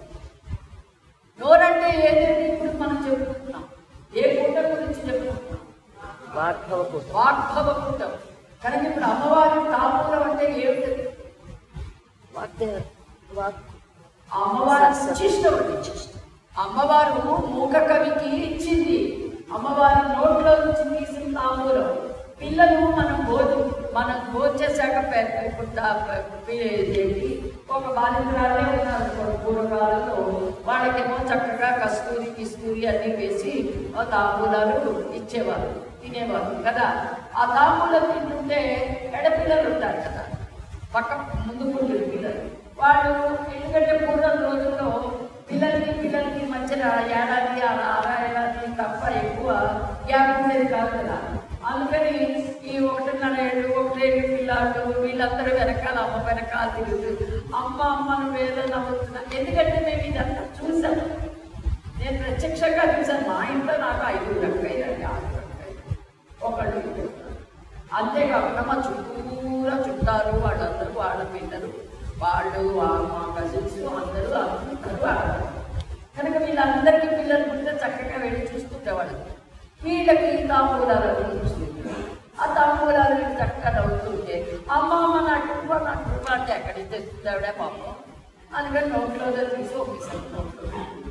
నోరంటే ఏదండి ఇప్పుడు మనం చెప్పుకుంటున్నాం ఏ పూట గురించి చెప్పుకుంటున్నాం వాగ్భవ కూటం వాగ్భవ కూటం కనుక ఇప్పుడు అమ్మవారి తాంబూలం అంటే ఏమిటది వాగ్దేవ వాగ్ ఆ అమ్మవారి ఇచ్చిష్టం అండి. అమ్మవారు మూక కవికి ఇచ్చింది అమ్మవారి నోట్లో నుంచి తీసిన తాంబూలం పిల్లలు మనం భోజనం మనం భోజేశాక పె- ఇప్పుడు తా- పె- పి- ఏంటి, ఒక బాలింద్రాలే ఉన్నారు ఇప్పుడు పూర్వకాలంలో వాళ్ళకేమో చక్కగా కస్తూరి కిస్తూరి అన్నీ వేసి ఆ తాంబూలాలు ఇచ్చేవారు తినేవారు కదా ఆ తాంబూలం తింటుంటే ఎడపిల్లలు ఉంటారు కదా పక్క ముందు కూర్చుని పిల్లలు వాళ్ళు ఎందుకంటే పూర్వం రోజుల్లో పిల్లలకి పిల్లలకి మధ్యన ఏడాది అలా అర ఏడాది తప్ప ఎక్కువ గ్యాప్ ఉండేది కాదు కదా అందుకని ఈ ఒకటిన్నర ఏళ్ళు ఒకటేళ్ళు పిల్లలు వీళ్ళందరూ వెనకాల అమ్మ వెనకాల తిరుగుతూ అమ్మ అమ్మను వేరే నవ్వుతున్నా ఎందుకంటే మేము ఇదంతా చూసాం నేను ప్రత్యక్షంగా చూసాను మా ఇంట్లో నాకు ఐదు అక్కయ్యండి ఆరు అక్కయ్యలు. ఒకళ్ళు ఇద్దరు. అంతేకాకుండా మా చుట్టూరా చుట్టాలు వాళ్ళందరూ వాళ్ళ పిల్లలు వాళ్ళు ఆ- మా కజిన్స్ అందరూ అందరూ ఆడవాళ్ళు కనుక వీళ్ళందరికీ పిల్లలు పుట్టిన చక్కగా వెళ్ళి చూసుకుంటేవాళ్ళు వీళ్ళకి తాంబూలాలు అవి చూస్తుంది ఆ తాంబూలాలు వీళ్ళు చక్కగా నవ్వుతుంటే అమ్మ అమ్మ నా కుటుంబ నా కుటుంబ అంటే ఎక్కడికి తెస్తుంది ఆవిడ పాపం అందుకని నోట్లో తీసి ఒకేసారి నోట్లో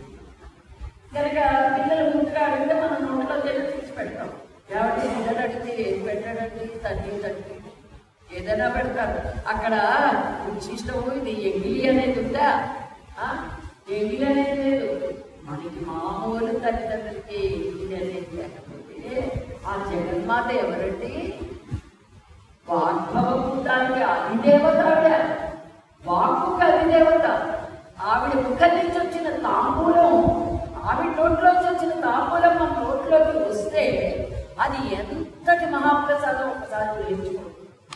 కనుక పిల్లలు ముందుగా అడిగితే మనం నోట్లో తెల్లి తీసి పెడతాం ఎవరి పిల్లలు అడిగితే ఏది పెట్టాడండి తండ్రి తండ్రి ఏదైనా పెడతారు అక్కడ ఉచ్చిష్టము ఇది ఎంగిలి అనేది ఉందా ఆ? ఎంగిలి అనేది లేదు మనకి మామూలు తల్లిదండ్రులకి ఎంగిలి అనేది లేకపోతే ఆ జగన్మాత ఎవరండి వాగ్భవభూతానికి అధిదేవత ఆవిడ వాక్కుకి అధిదేవత ఆవిడ ముఖం నుంచి వచ్చిన తాంబూలం ఆవిడ నోట్లోంచి వచ్చిన తాంబూలం మన నోట్లోకి వస్తే అది ఎంతటి మహాప్రసాదం ఒకసారి గ్రహించుకోండి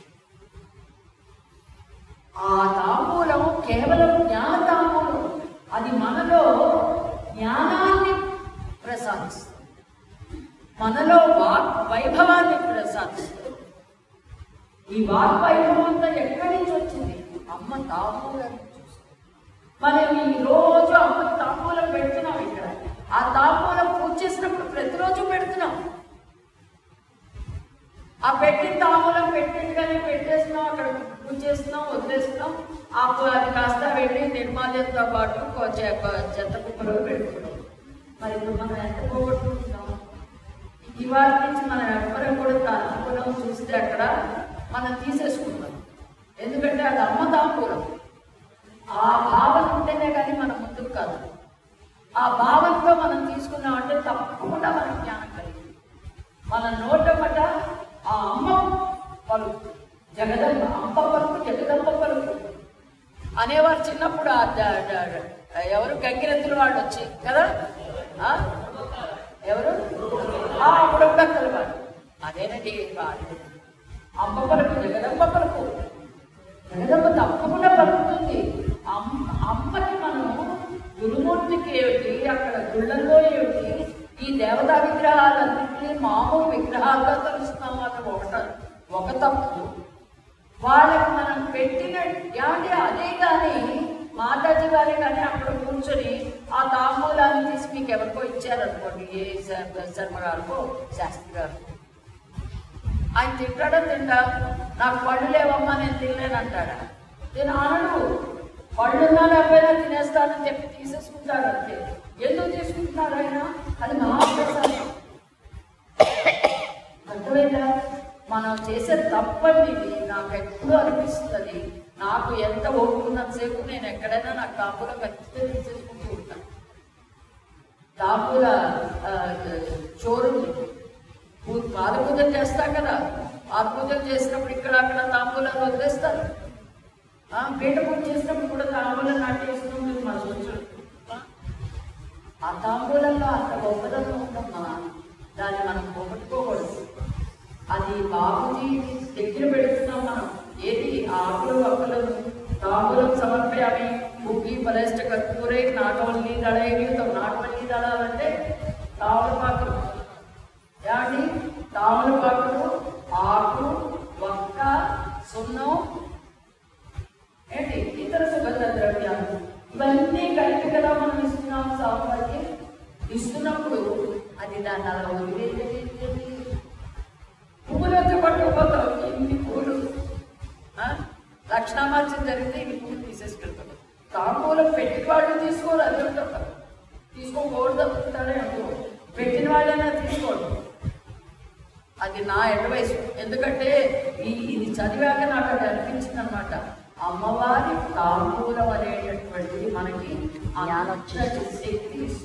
ఆ తాంబూలం కేవలం జ్ఞాన తాంబూలం అది మనలో జ్ఞానాన్ని ప్రసాదిస్తుంది మనలో వాక్ వైభవాన్ని ప్రసాదిస్తుంది ఈ వాక్ వైభవం అంతా ఎక్కడి నుంచి వచ్చింది అమ్మ తాంబూలం నుంచి వస్తుంది. మనం ఈ రోజు అమ్మ తాంబూలం పెడుతున్నాం ఇక్కడ ఆ తాంబూలం పూజ చేసినప్పుడు ప్రతిరోజు పెడుతున్నాం ఆ పెట్టిన తాములం పెట్టినట్టుగానే పెట్టేస్తున్నాం అక్కడ పూజ చేస్తున్నాం వదిలేస్తున్నాం ఆ పు- అది కాస్త వెళ్ళి నిర్మాల్యంతో పాటు కొ- చె- కొ- చెత్త కుప్పలో పెట్టుకున్నాం మరి ఇప్పుడు మనం ఎంత పోగొట్టుకుంటున్నాం ఇవాళ నుంచి మనం ఎవ్వరం కూడా తాంబూలం చూస్తే అక్కడ మనం తీసేసుకుంటాం ఎందుకంటే అది అమ్మ తాంబూలం ఆ భావన ఉంటేనే కానీ మనం ముందుకు కాదు ఆ భావనతో మనం తీసుకున్నామంటే తప్పకుండా మనకు జ్ఞానం కలిగింది మన నోటమట ఆ అమ్మ పలుకు జగదంబ అంబ పలుకు జగదంబ పలుకు అనేవారు చిన్నప్పుడు ఆ ద- ద- ద- ఎవరు గంగిరెద్దుల వాళ్ళు వచ్చి కదా ఆ? ఎవరు ఆ బుడబక్కల వాడు అదేనండి వాడు అంబ పలుకు జగదంబ పలుకు జగదంబ తప్పకుండా పలుకుతుంది అమ్మ అమ్మకి మనం గురుమూర్తికి ఏమిటి అక్కడ గుళ్ళల్లో ఏమిటి ఈ దేవతా విగ్రహాలన్నింటినీ మామూలు విగ్రహాలుగా తలుస్తున్నాం అది ఒకట ఒక తప్పు వాళ్ళకి మనం పెట్టిన ఏమంటే అదే కానీ మాతాజీ గారి కానీ అక్కడ కూర్చొని ఆ తాంబూలాన్ని తీసి మీకు ఎవరికో ఇచ్చారనుకోండి ఏ శ- శర్మ గారికో శాస్త్రి గారు ఆయన తింటాడా తింటా నాకు పళ్ళు లేవమ్మా నేను తినలేను అంటాడా నేను అనడు పళ్ళున్నా లేకపోయినా తినేస్తానని చెప్పి తీసేసుకుంటాడు అంతే ఎందుకు తీసుకుంటున్నారు ఆయన అది మహాప్రసాదం అర్థమైందా మనం చేసే తప్పండి ఇది నాకు ఎప్పుడూ అనిపిస్తుంది నాకు ఎంత ఓపుకున్నంతసేపు నేను ఎక్కడైనా నాకు తాపులో ఖచ్చితంగా తీసేసుకుంటూ ఉంటాను తాపుల చోరుంది పూ- పాద పూజలు చేస్తాం కదా పాద పూజలు చేసినప్పుడు ఇక్కడ అక్కడ తాంబూలాలు వదిలేస్తారు ఆ, పీట పూజ చేసినప్పుడు కూడా తాంబూలం నాటేస్తుంది మా సూచనలు ఆ తాంబూలంలో అంత గొప్పదనం ఉందమ్మా దాన్ని మనం పోగొట్టుకోకూడదు అది బాబుజీ దగ్గర పెడుతున్నాం మనం ఏది ఆ ఆకులు ఒక్కలు తాంబూలం సమర్పయామి బుగ్గి బలిష్ట కర్పూరే నాటవల్లి దళైర్యుతో నాటవల్లి దళాలంటే తామలపాకులు ఏమండి తామలపాకులు ఆకు ఒక్క సున్నం ఏంటి ఇతర సుగంధ ద్రవ్యాలు ఇవన్నీ కలిపి కదా మనం ఇస్తున్నాం స్వామివారికి ఇస్తున్నప్పుడు అది దాన్ని అలా వదిలేది పువ్వులు వచ్చి పట్టుకుపోతాం ఇన్ని పూలు ఆ? లక్షణామార్చన జరిగితే ఇన్ని పూలు తీసేసుకెళ్తాం తాంబూలం పెట్టిన వాళ్ళు తీసుకోరు అది ఉంటారు తీసుకోకూడదు అనుకుంటారే అనుకో పెట్టిన వాళ్ళైనా తీసుకోండి అది నా అడ్వైస్ ఎందుకంటే ఈ ఇది చదివాక నాకు అది అనిపించింది అనమాట అమ్మవారి తాంబూలం అనేటటువంటిది మనకి జ్ఞానం అంతటి శక్తి ఇస్తుంది.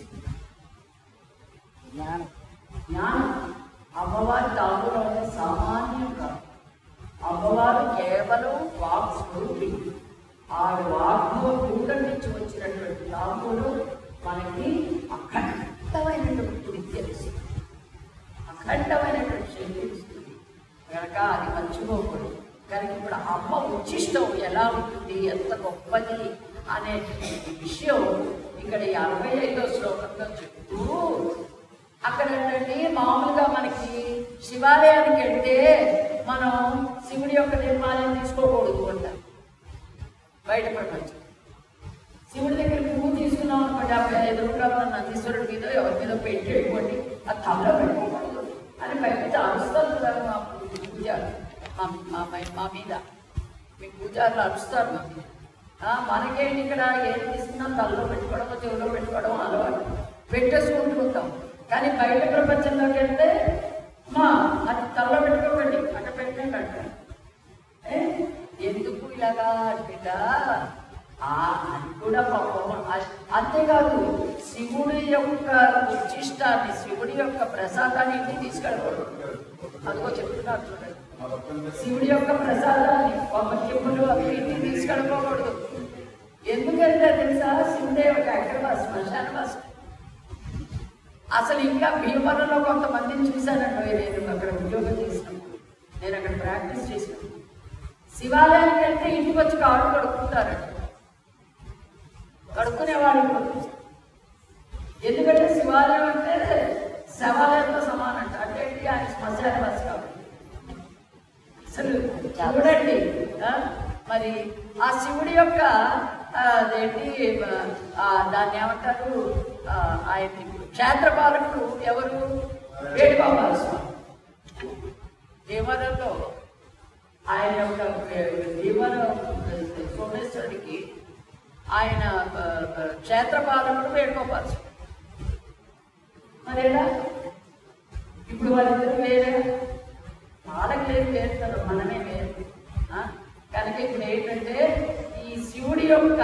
జ్ఞానం జ్ఞానం అమ్మవారి తాంబూలం అనేది సామాన్యం కాదు అమ్మవారు కేవలం వాక్ స్వరూపి ఆవిడ వాక్లో కూటం నుంచి వచ్చినటువంటి తాంబూలం మనకి అఖండమైనటువంటి విద్య ఇస్తుంది అఖండమైనటువంటి శక్తి ఇస్తుంది కనుక అది మర్చిపోకూడదు కనుక ఇప్పుడు అమ్మ ఉచ్చిష్టం ఎలా ఉంటుంది ఎంత గొప్పది అనేటువంటి విషయం ఇక్కడ యాభై ఐదో శ్లోకంలో చెప్తూ అక్కడ ఏంటంటే మామూలుగా మనకి శివాలయానికి వెళ్తే మనం శివుడి యొక్క నిర్మాణం తీసుకోకూడదు అంటారు బయట ప్రపంచం శివుడి దగ్గర పువ్వు తీసుకున్నాం అనుకోండి అక్కడ ఎదురుగా ఉన్న నందీశ్వరుడి మీద ఎవరి మీద పెట్టి వెళ్ళిపోండి అది తలలో పెట్టుకోకూడదు అని బయట అరుస్తారు కదా మా పూజారు మా మా మై- మా మీద మీ పూజారులు అరుస్తారు మా మీద ఆ, మనకేంటి ఇక్కడ ఏం తీసుకున్నా తలలో పెట్టుకోవడం చెవిలో పెట్టుకోవడం అలవాటు పెట్టేసుకుంటూ ఉంటాం కానీ బయట ప్రపంచంలోకి వెళ్తే మా అది తలలో పెట్టుకోకండి అక్కడ పెట్టండి అంటారు ఏ? ఎందుకు ఇలాగా బిడ్డ ఆ అది కూడా పాపం అ- అంతేకాదు శివుడి యొక్క ఉచ్చిష్టాన్ని శివుడి యొక్క ప్రసాదాన్ని ఇంటికి తీసుకెళ్ళకూడదు అదిగో చెప్తున్నారు చూడండి శివుడి యొక్క ప్రసాదాన్ని ఒక చెప్పులు అవి ఇంటికి తీసుకెళ్ళకూడదు ఎందుకంటే తెలుసా శివుడే ఒక ఎక్కడ శ్మశానవాసి అసలు ఇంకా భీమవరంలో కొంతమందిని చూశానండి నేను అక్కడ ఉద్యోగం చేసినప్పుడు నేను అక్కడ ప్రాక్టీస్ చేసినప్పుడు శివాలయానికి వెళ్తే ఇంటికి వచ్చి కాళ్ళు కడుక్కుంటారండి కడుక్కునేవాళ్ళు కూడా చూశాను. ఎందుకంటే శివాలయం అంటే శవాలయంతో సమానం అంట అంటే ఏంటి? ఆయన శ్మశాన వాసి కాబట్టి అసలు చూడండి ఆ, మరి ఆ శివుడి యొక్క ఆ, అదేంటి ఆ, దాన్ని ఏమంటారు ఆ, ఆయన క్షేత్రపాలకుడు ఎవరు వేణుగోపాల స్వామి దేవరం ఆయన యొక్క భీమన సోమేశ్వరుడికి ఆయన ఆ, ఆ, క్షేత్రపాలకుడు వేణుగోపాల్సి మరేలా ఇప్పుడు వాళ్ళిద్దరు వేరే వాళ్ళకి లేదు వేరు కదా మనమే వేరు ఆ? కనుక ఇప్పుడు ఏంటంటే ఈ శివుడి యొక్క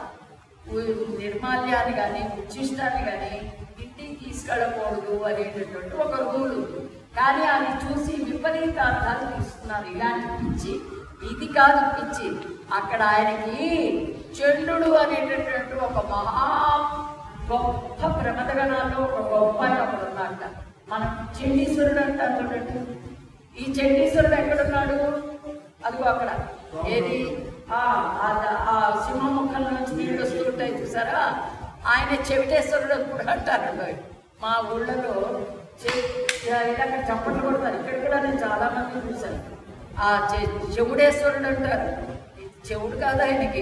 ఉ- నిర్మాల్యాన్ని కానీ ఉచ్చిష్టాన్ని కానీ ఇంటికి తీసుకెళ్ళకూడదు అనేటటువంటి ఒక రూల్ ఉంది. కానీ అది చూసి విపరీత అర్థాలు తీసుకున్నారు ఇలాంటి పిచ్చి ఇది కాదు పిచ్చి అక్కడ ఆయనకి చంద్రుడు అనేటటువంటి ఒక మహా గొప్ప ప్రమదగణాల్లో ఒక గొప్ప ఆయన ఒకడు ఉన్నట్ట మనం చండీశ్వరుడు అంటారు చూడండి ఈ చండీశ్వరుడు ఎక్కడున్నాడు అదిగో అక్కడ ఏది ఆ ఆ- ఆ సింహముఖం నుంచి నీళ్ళు వస్తుంటాయి చూసారా ఆయన చెవిటేశ్వరుడు అని కూడా అంటారు మా ఊళ్ళలో చె- ఇలా అక్కడ చప్పట్లు కొడతారు ఇక్కడ కూడా నేను చాలా మంది చూశాను ఆ చె- చెవుడేశ్వరుడు అంటారు ఇది చెవుడు కాదు ఆయనకి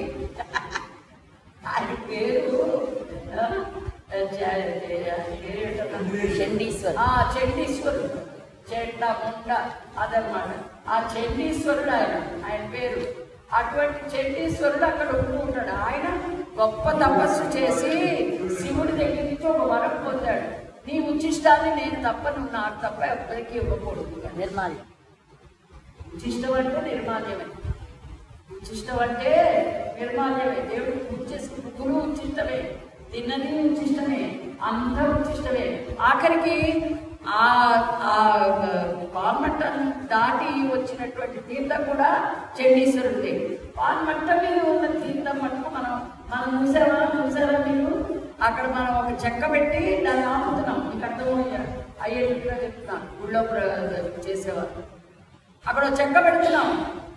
ఆయన పేరు ఆ, జ- జ- ఆయన పేరు ఏంటో చండీశ్వర్ ఆ చండీశ్వరుడు చెండ ముండ అదనమాట ఆ చండీశ్వరుడు ఆయన ఆయన పేరు అటువంటి చండీశ్వరుడు అక్కడ ఉంటూ ఉంటాడు ఆయన గొప్ప తపస్సు చేసి శివుడి దగ్గర నుంచి ఒక వరం పొందాడు నీ ఉచ్చిష్టాన్ని నేను తప్ప నువ్వు నాకు తప్ప ఎవ్వరికీ ఇవ్వకూడదు అని. నిర్మాల్యం ఉచ్చిష్టం అంటే నిర్మాల్యమే ఉచ్చిష్టం అంటే నిర్మాల్యమే దేవుడు పూజ చేసుకున్న గురువు ఉచ్చిష్టమే తిన్నది ఉచ్చిష్టమే అందరూ ఉచ్చిష్టమే ఆఖరికి ఆ ఆ పాల్మట్టం దాటి వచ్చినటువంటి తీర్థం కూడా చండీశ్వరుడే పాల్మట్టం మీద ఉన్న తీర్థం మటుకు మనం మనం చూసామా చూసారా మీరు అక్కడ మనం ఒక చెక్క పెట్టి దాన్ని ఆపుతున్నాం మీకు అర్థమయ్యా అయ్యేట్టుగా చెప్తున్నాను ఊళ్ళో ప్ర- చేసేవారు అక్కడ ఒక చెక్క పెడుతున్నాం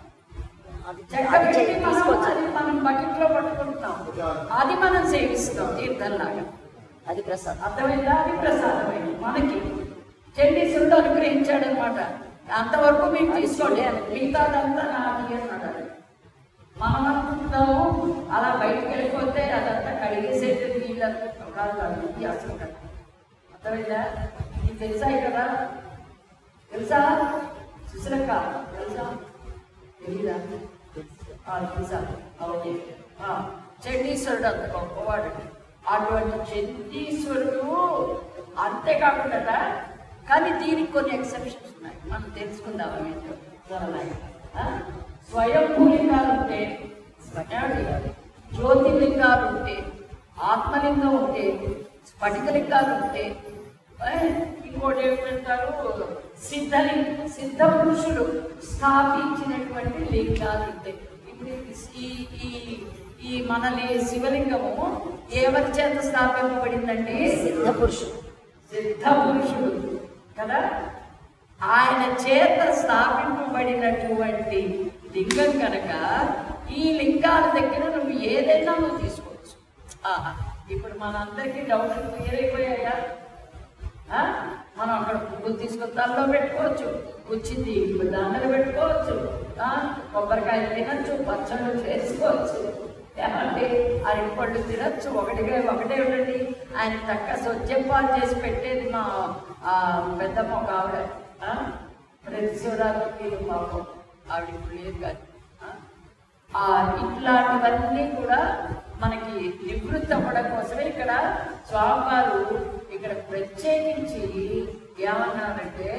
అది చెక్క అది పెట్టి చెయ్యి మనం తీసుకొచ్చారు అది మనం బకెట్లో పట్టుకుంటున్నాం అది మనం సేవిస్తాం తీర్థంలాగా అది ప్రసాదం అర్థమైందా అది ప్రసాదమైంది మనకి చండీశ్వరుడు అనుగ్రహించాడు అనమాట అంతవరకు మీకు తీసుకోండి మిగతాదంతా నాది అన్నాడు ఆయన. మనం అనుకుంటున్నాము అలా బయటికి వెళ్ళిపోతే అదంతా కడిగేసేది నీళ్ళు అనుకుంటాం కాదు కాదు ఇది అసలు కాదు అర్థమైందా ఇది తెలుసా కదా తెలుసా సుశీలక్క తెలుసా తెలీదా ఆ, తెలుసా అవును ఆ, చండీశ్వరుడు అంత గొప్పవాడు అటువంటి చండీశ్వరుడు అంతేకాకుండా కానీ దీనికి కొన్ని ఎక్సెప్షన్స్ ఉన్నాయి మనం తెలుసుకుందాం అవి ఏంటో త్వరలో. ఆ? స్వయంభూలింగాలు ఉంటే ఏమండి? జ్యోతిర్లింగాలు ఉంటే ఆత్మలింగం ఉంటే స్ఫటికలింగాలు ఉంటే ఏ, ఇంకోటి ఏమిటంటారు సిద్ధలింగ సిద్ధ పురుషుడు స్థాపించినటువంటి లింగాలు ఉంటాయి ఇప్పుడు ఈ ఈ ఈ మన లి- శివలింగము ఎవరి చేత స్థాపింపబడిందండి సిద్ధ పురుషుడు సిద్ధ పురుషుడు కదా ఆయన చేత స్థాపింపబడినటువంటి లింగం కనుక ఈ లింగాల దగ్గర నువ్వు ఏదైనా నువ్వు తీసుకోవచ్చు ఆహా ఇప్పుడు మనందరికీ డౌట్ క్లియర్ అయిపోయాయా ఆ? మనం అక్కడ పువ్వులు తీసుకొని తలలో పెట్టుకోవచ్చు వచ్చింది దండలు పెట్టుకోవచ్చు ఆ? కొబ్బరికాయలు తినచ్చు పచ్చళ్ళు చేసుకోవచ్చు ఏమంటే అరటి పళ్ళు తినచ్చు ఒకటిగా ఒకటే ఉండండి ఆయన తక్క సొజ్జంపాలు చేసి పెట్టేది మా ఆ, పెద్దమ్మ ఒక ఆవిడ ఆ? ప్రతి శివరాత్రికి పాపం ఆవిడ ఇప్పుడు లేదు కానీ ఆ? ఆ ఇట్లాంటివన్నీ కూడా మనకి నివృత్తి అవ్వడం కోసమే ఇక్కడ స్వామివారు ఇక్కడ ప్రత్యేకించి ఏమన్నారంటే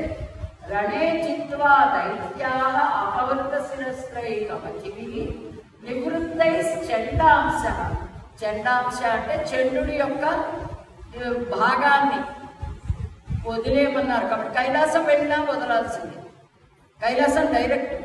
రణే చిత్వా దైత్యా అపవృత శిరస్త్రై కవచివి నివృత్తై చండాంశ చండాంశ అంటే చండుడి యొక్క ఏ, భాగాన్ని వదిలేయమన్నారు కాబట్టి కైలాసం వెళ్ళినా వదలాల్సింది కైలాసం డైరెక్ట్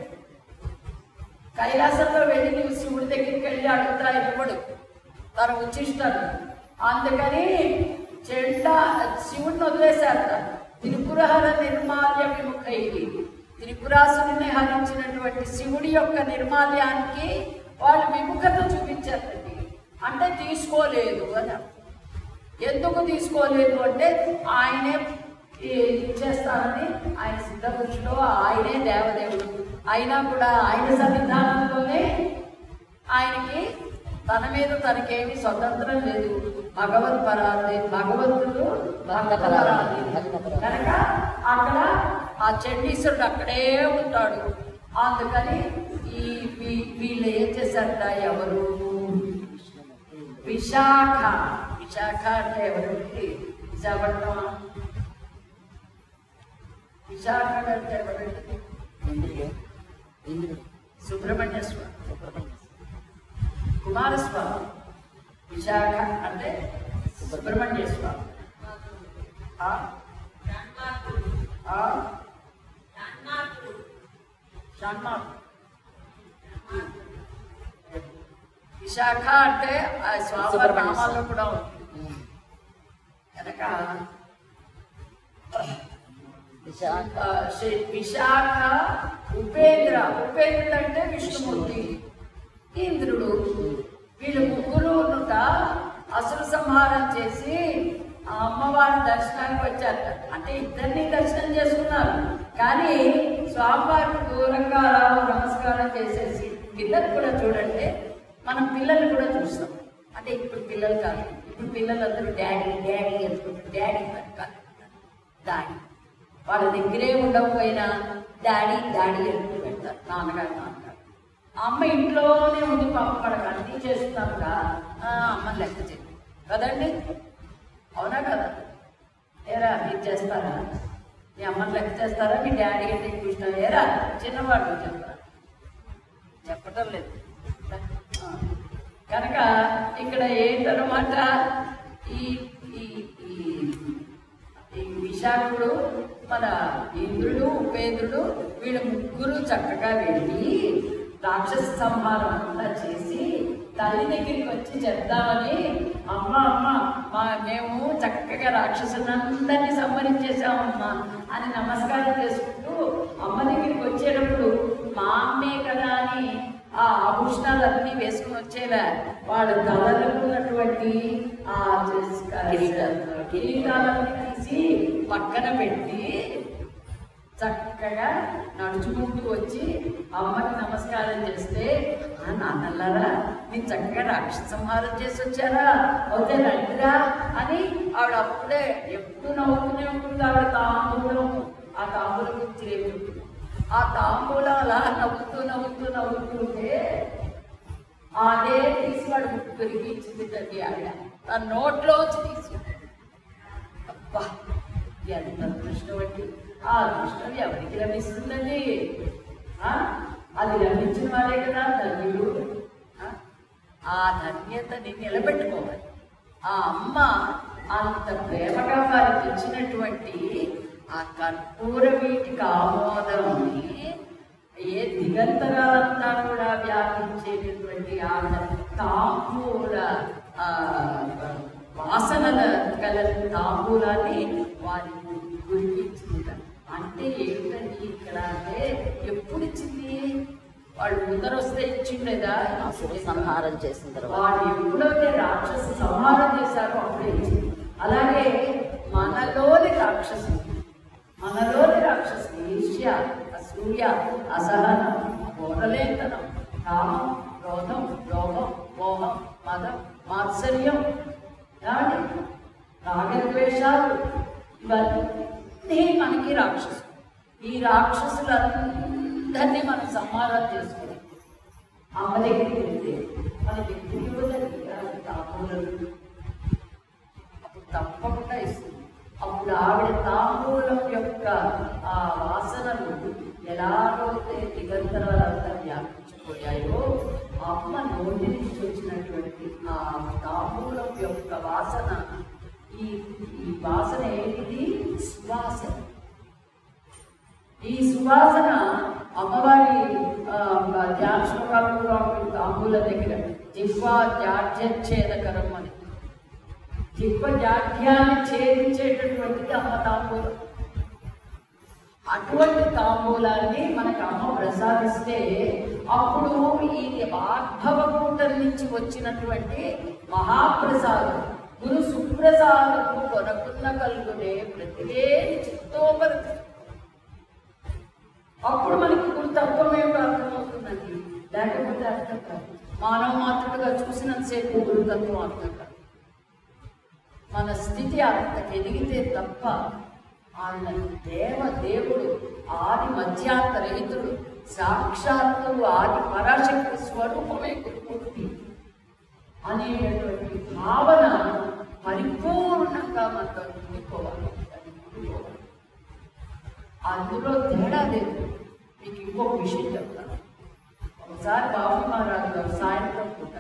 కైలాసంలో వెళ్ళి నువ్వు శివుడి దగ్గరికి వెళ్ళి అడుగుతా ఇవ్వడు తను ఉచ్చిస్తాడు అందుకని చెండ శివుడిని వదిలేశారట త్రిపురహర నిర్మాల్య విముఖై త్రిపురాసుని హరించినటువంటి శివుడి యొక్క నిర్మాల్యానికి వాళ్ళు విముఖత చూపించారండి అంటే తీసుకోలేదు అని అర్థం. ఎందుకు తీసుకోలేదు అంటే ఆయనే ఈ ఇచ్చేస్తానని ఆయన సిద్ధపురుషుడు ఆయనే దేవదేవుడు అయినా కూడా ఆయన సన్నిధానంలోనే ఆయనకి తన మీద తనకేమి స్వతంత్రం లేదు భగవత్ పరాధి భగవంతుడు భక్త పరాధి కనుక అక్కడ ఆ చండీశ్వరుడు అక్కడే ఉంటాడు అందుకని ఈ వీ- వీళ్ళు ఏం చేశారట ఎవరు విశాఖ విశాఖ అంటే ఎవరండి విశాఖపట్నం విశాఖ అంటే ఎవరండి ఇంద్రుడు ఇంద్రుడు సుబ్రహ్మణ్య స్వామి సుబ్రహ్మణ్య కుమారస్వామి విశాఖ అంటే సుబ్రహ్మణ్య స్వామి ఆ? ఆ? షణ్మార్క్. విశాఖ అంటే ఆ స్వామి సుబ్రహ్మణ్య నామాల్లో కూడా ఉంది ఉమ్. కనుక విశాఖ ఆ, శ్రీ- విశాఖ ఉపేంద్ర ఉపేంద్రుడు అంటే విష్ణుమూర్తి ఇంద్రుడు వీళ్ళు ముగ్గురు నుట అసురు సంహారం చేసి ఆ అమ్మవారి దర్శనానికి వచ్చారట అంటే ఇద్దరిని దర్శనం చేసుకున్నారు కానీ స్వామివారికి దూరంగా రావు నమస్కారం చేసేసి పిల్లలు కూడా చూడండి మనం పిల్లలు కూడా చూస్తాం అంటే ఇప్పుడు పిల్లలు కాదు ఇప్పుడు పిల్లలందరూ డాడీ డాడీ అనుకుంటారు డాడీ కాదు డాడీ వాళ్ళ దగ్గరే ఉండకపోయినా డాడీ డాడీ అంటూ పెడతారు నాన్నగారు నాన్నగారు అమ్మ ఇంట్లోనే ఉండి పాప వాళ్ళకి అన్నీ చేస్తున్నారుగా ఆ, అమ్మని లెక్క చేయండి కదండి అవునా కదా ఏరా మీరు చేస్తారా మీ అమ్మని లెక్క చేస్తారా మీ డాడీ అంటే ఎక్కువ ఇష్టం ఏరా చిన్నవాడు చెప్తారా చెప్పటం లేదు ఆ. కనుక ఇక్కడ ఏంటన్నమాట ఈ ఈ ఈ- ఈ విశాఖుడు మన ఇంద్రుడు ఉపేంద్రుడు వీళ్ళ ముగ్గురు చక్కగా వెళ్ళి రాక్షస సంహారం అంతా చేసి తల్లి దగ్గరికి వచ్చి చెప్దామని అమ్మ అమ్మ మా మేము చక్కగా రాక్షసులందరినీ సంహరించేసామమ్మా అని నమస్కారం చేసుకుంటూ అమ్మ దగ్గరికి వచ్చేటప్పుడు మా అమ్మే కదా అని ఆ ఆభూషణాలన్నీ వేసుకుని వచ్చేలా వాళ్ళ తలలకు ఉన్నటువంటి ఆ కిరీటాలు. కిరీటాలన్నీ తీసి పక్కన పెట్టి చక్కగా నడుచుకుంటూ వచ్చి అమ్మకి నమస్కారం చేస్తే ఆ నాన్నలారా నేను చక్కగా రాక్షస సంహారం చేసి వచ్చారా అవుతే రండిరా అని ఆవిడ అప్పుడే ఎప్పుడు నవ్వుతూనే ఉంటుంది ఆవిడ తాంబూలం ఆ తాంబూలం గురించి రేపు చెప్తున్నాం. ఆ తాంబూలం అలా నవ్వుతూ నవ్వుతూ నవ్వుతుంటే అదే తీసి వాడు ముక్కు పెరిగి ఇచ్చింది తల్లి ఆవిడ ఆ నోట్లోంచి తీసి అబ్బా ఎంత అదృష్టం అండి ఆ అదృష్టం ఎవరికి లభిస్తుందండి ఆ? అది లభించిన వారే కదా ధన్యుడు ఆ? ఆ ధన్యతని నిలబెట్టుకోవాలి ఆ అమ్మ అంత ప్రేమగా వారికి ఇచ్చినటువంటి ఆ కర్పూర వీటికి ఆమోదాన్ని ఏ దిగంతరాలంతా కూడా వ్యాపించేటటువంటి ఆవిడ తాంబూల ఆ, వాసనల గల తాంబూలాన్ని వారి గురికి ఇచ్చిందట అంటే ఏంటండి ఇక్కడ అంటే ఎప్పుడు ఇచ్చింది వాళ్ళు ముందర వస్తే ఇచ్చిండేదా అసురు సంహారం చేసిన తర్వాత వాడు ఎప్పుడైతే రాక్షస సంహారం చేశారో అప్పుడే ఇచ్చింది అలాగే మనలోని రాక్షసు మనలోని రాక్షసు ఈర్ష్య అసూయ అసహనం బోధలేతనం కామం క్రోధం లోభం మోహం మదం మాత్సర్యం ఏమండి రాగద్వేషాలు ఇవన్నీ మనకి రాక్షసు ఈ రాక్షసులందరినీ మనం సంహారం చేసుకుని అమ్మ దగ్గరికి వెళ్తే మనకి ఎందుకు ఇవ్వదండి అలాంటి తాంబూలం అప్పుడు తప్పకుండా ఇస్తుంది అప్పుడు ఆవిడ తాంబూలం యొక్క ఆ వాసనలు ఎలాగైతే నిరంతరాలంతా వ్యాపించిపోయాయో అమ్మ నోటి నుంచి వచ్చినటువంటి ఆ తాంబూలం యొక్క వాసన ఈ ఈ వాసన ఏంటిది సువాసన ఈ సువాసన అమ్మవారి ఆ, ధ్యాన శ్లోకాలు తాంబూల దగ్గర జిహ్వా జాడ్యచ్ఛేదకరం అని జిహ్వ జాడ్యాన్ని ఛేదించేటటువంటిది అమ్మ తాంబూలం అటువంటి తాంబూలాన్ని మనకు అమ్మ ప్రసాదిస్తే అప్పుడు ఈ వాగ్భవకూటం నుంచి వచ్చినటువంటి మహాప్రసాదం గురు సుప్రసాదము కొనకున్న కలుగునే ప్రతిలేని చిత్తోపరితి అప్పుడు మనకి గురు తత్వం ఏమిటో అర్థమవుతుందండి లేకపోతే అర్థం కాదు మానవ మాత్రుడుగా చూసినంతసేపు గురు తత్వం అర్థం కాదు మన స్థితి అంతకు ఎదిగితే తప్ప ఆయన దేవ దేవుడు ఆది మధ్యాంతరహితుడు సాక్షాత్తు ఆది పరాశక్తి స్వరూపమే గురుమూర్తి అనేటటువంటి భావన పరిపూర్ణంగా మనతో నిండిపోవాలి అది నిండిపోవాలి. అందులో తేడా లేదు మీకు ఇంకొక విషయం చెప్తాను ఒకసారి బాబు మహారాజు గారు సాయంత్రం పూట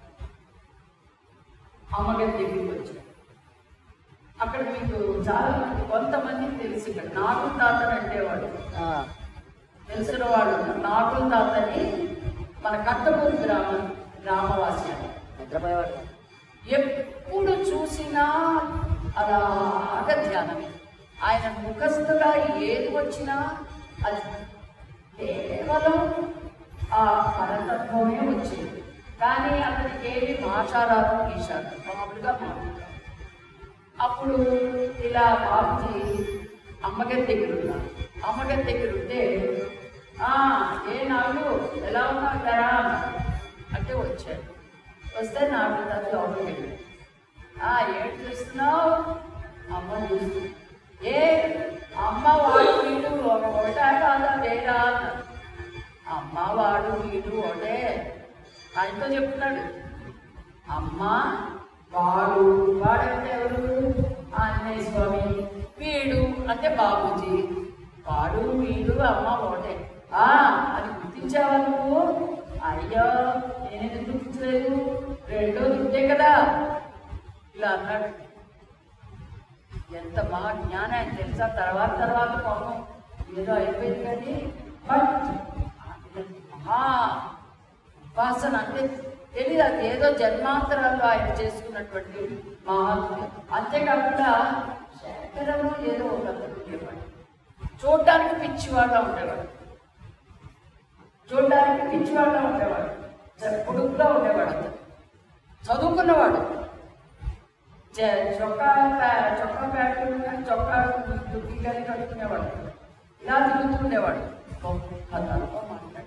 అమ్మగారి దగ్గరికి వచ్చారు అక్కడ మీకు చాలా మంది కొంతమంది తెలుసు ఇక్కడ నాటు తాతని అంటేవాడు ఆ, తెలిసిన వాళ్ళు ఉన్నారు. నాటు తాతని మన కట్టమూరు గ్రామ గ్రామవాసి అని నిద్రపోయేవాడు కాదు. ఎప్పుడు చూసినా అలాగ ధ్యానమే ఆయన ముఖస్థుగా ఏది వచ్చినా అది కేవలం ఆ పరతత్వమే వచ్చేది కానీ అతనికి ఏమి భాషారాలు గీశారు మామూలుగా మామూలుగా అప్పుడు ఇలా బాబుజీ అమ్మగారి దగ్గర ఉన్నారు అమ్మగారి దగ్గర ఉంటే "ఆ, ఏ నాడు ఎలా ఉన్నావు కదా అంటే వచ్చాడు వస్తే నాకు తల్లి లోపలికి వెళ్ళాడు "ఆ, ఏంటి చూస్తున్నావు అమ్మ చూస్తూ ఏ అమ్మ వాడు వీడు ఒక- ఒకటా కాదా వేరా అన్నాడు. అమ్మ వాడు వీడు ఒకటే ఆయనతో చెప్తున్నాడు అమ్మ వాడు వాడంటే ఎవరు ఆంజనేయ స్వామి వీడు అంటే బాబూజీ వాడు వీడు అమ్మ ఒకటే ఆ అది గుర్తించావా నువ్వు అయ్యో నేనేది గుర్తించలేదు రెండో దుడ్డే కదా ఇలా అన్నాడు ఎంత మహా జ్ఞానం తెలుసా తర్వాత తర్వాత పాపం ఏదో అయిపోయింది కానీ బట్ మహా ఉపాసన అంటే తెలియదు అది ఏదో జన్మాంతరాల్లో ఆయన చేసుకున్నటువంటి మహాత్మ అంతేకాకుండా శేఖరము ఏదో ఒక అతను ఉండేవాడు చూడటానికి పిచ్చివాడుగా ఉండేవాడు చూడటానికి పిచ్చివాడుగా ఉండేవాడు జర పొడుగుగా ఉండేవాడు అతను చదువుకున్నవాడు చ- చొక్కా ప్యా- చొక్కా ప్యాంటు కానీ చొక్కా దుక్కి కానీ కట్టుకునేవాడు ఇలా తిరుగుతుండేవాడు గొప్ప తరపు మాట్లాడు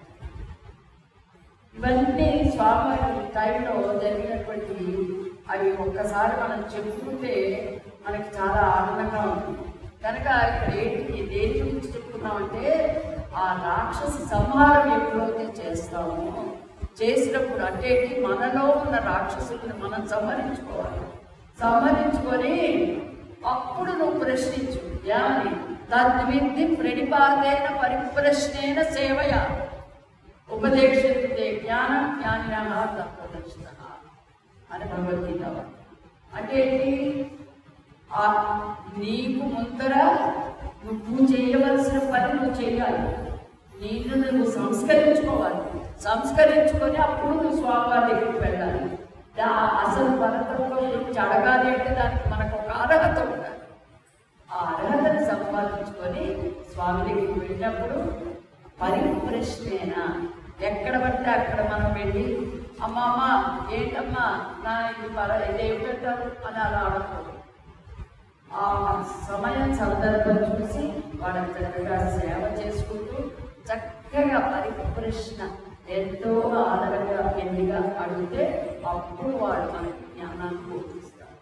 ఇవన్నీ స్వామివారి టైంలో జరిగినటువంటి అవి ఒక్కసారి మనం చెప్పుకుంటే మనకి చాలా ఆనందంగా ఉంటుంది కనుక ఇక్కడ ఏంటి దేని గురించి చెప్పుకున్నామంటే ఆ రాక్షస సంహారం ఎప్పుడైతే చేస్తామో చేసినప్పుడు అంటే ఏంటి మనలో ఉన్న రాక్షసుల్ని మనం సంహరించుకోవాలి సంహరించుకొని అప్పుడు నువ్వు ప్రశ్నించు యాని తద్విద్ధి ప్రణిపాతేన పరిప్రశ్నేన సేవయ ఉపదేశితే జ్ఞానం జ్ఞానిన తత్వదర్శన అని భగవద్గీత వాక్యం. అంటే ఏంటి ఆ నీకు ముందర నువ్వు చేయవలసిన పని నువ్వు చేయాలి నిన్ను నువ్వు సంస్కరించుకోవాలి సంస్కరించుకొని అప్పుడు నువ్వు స్వామివారి దగ్గరికి వెళ్ళాలి దా అసలు భరతంలో గురించి అడగాలి అంటే దానికి మనకు ఒక అర్హత ఉండాలి ఆ అర్హతను సంపాదించుకొని స్వామి దగ్గరికి వెళ్ళినప్పుడు పరిప్రశ్నేనా ఎక్కడ పడితే అక్కడ మనం వెళ్ళి అమ్మ అమ్మ ఏంటమ్మా నా ఇది పర ఇది ఏమిటంటారు అని అలా అడగకూడదు ఆ సమయం సందర్భం చూసి వాళ్ళని చక్కగా సేవ చేసుకుంటూ చక్కగా పరిప్రశ్న ఎంతో ఆదరంగా పెళ్లిగా అడిగితే అప్పుడు వాళ్ళు మనకి జ్ఞానాన్ని బోధిస్తారు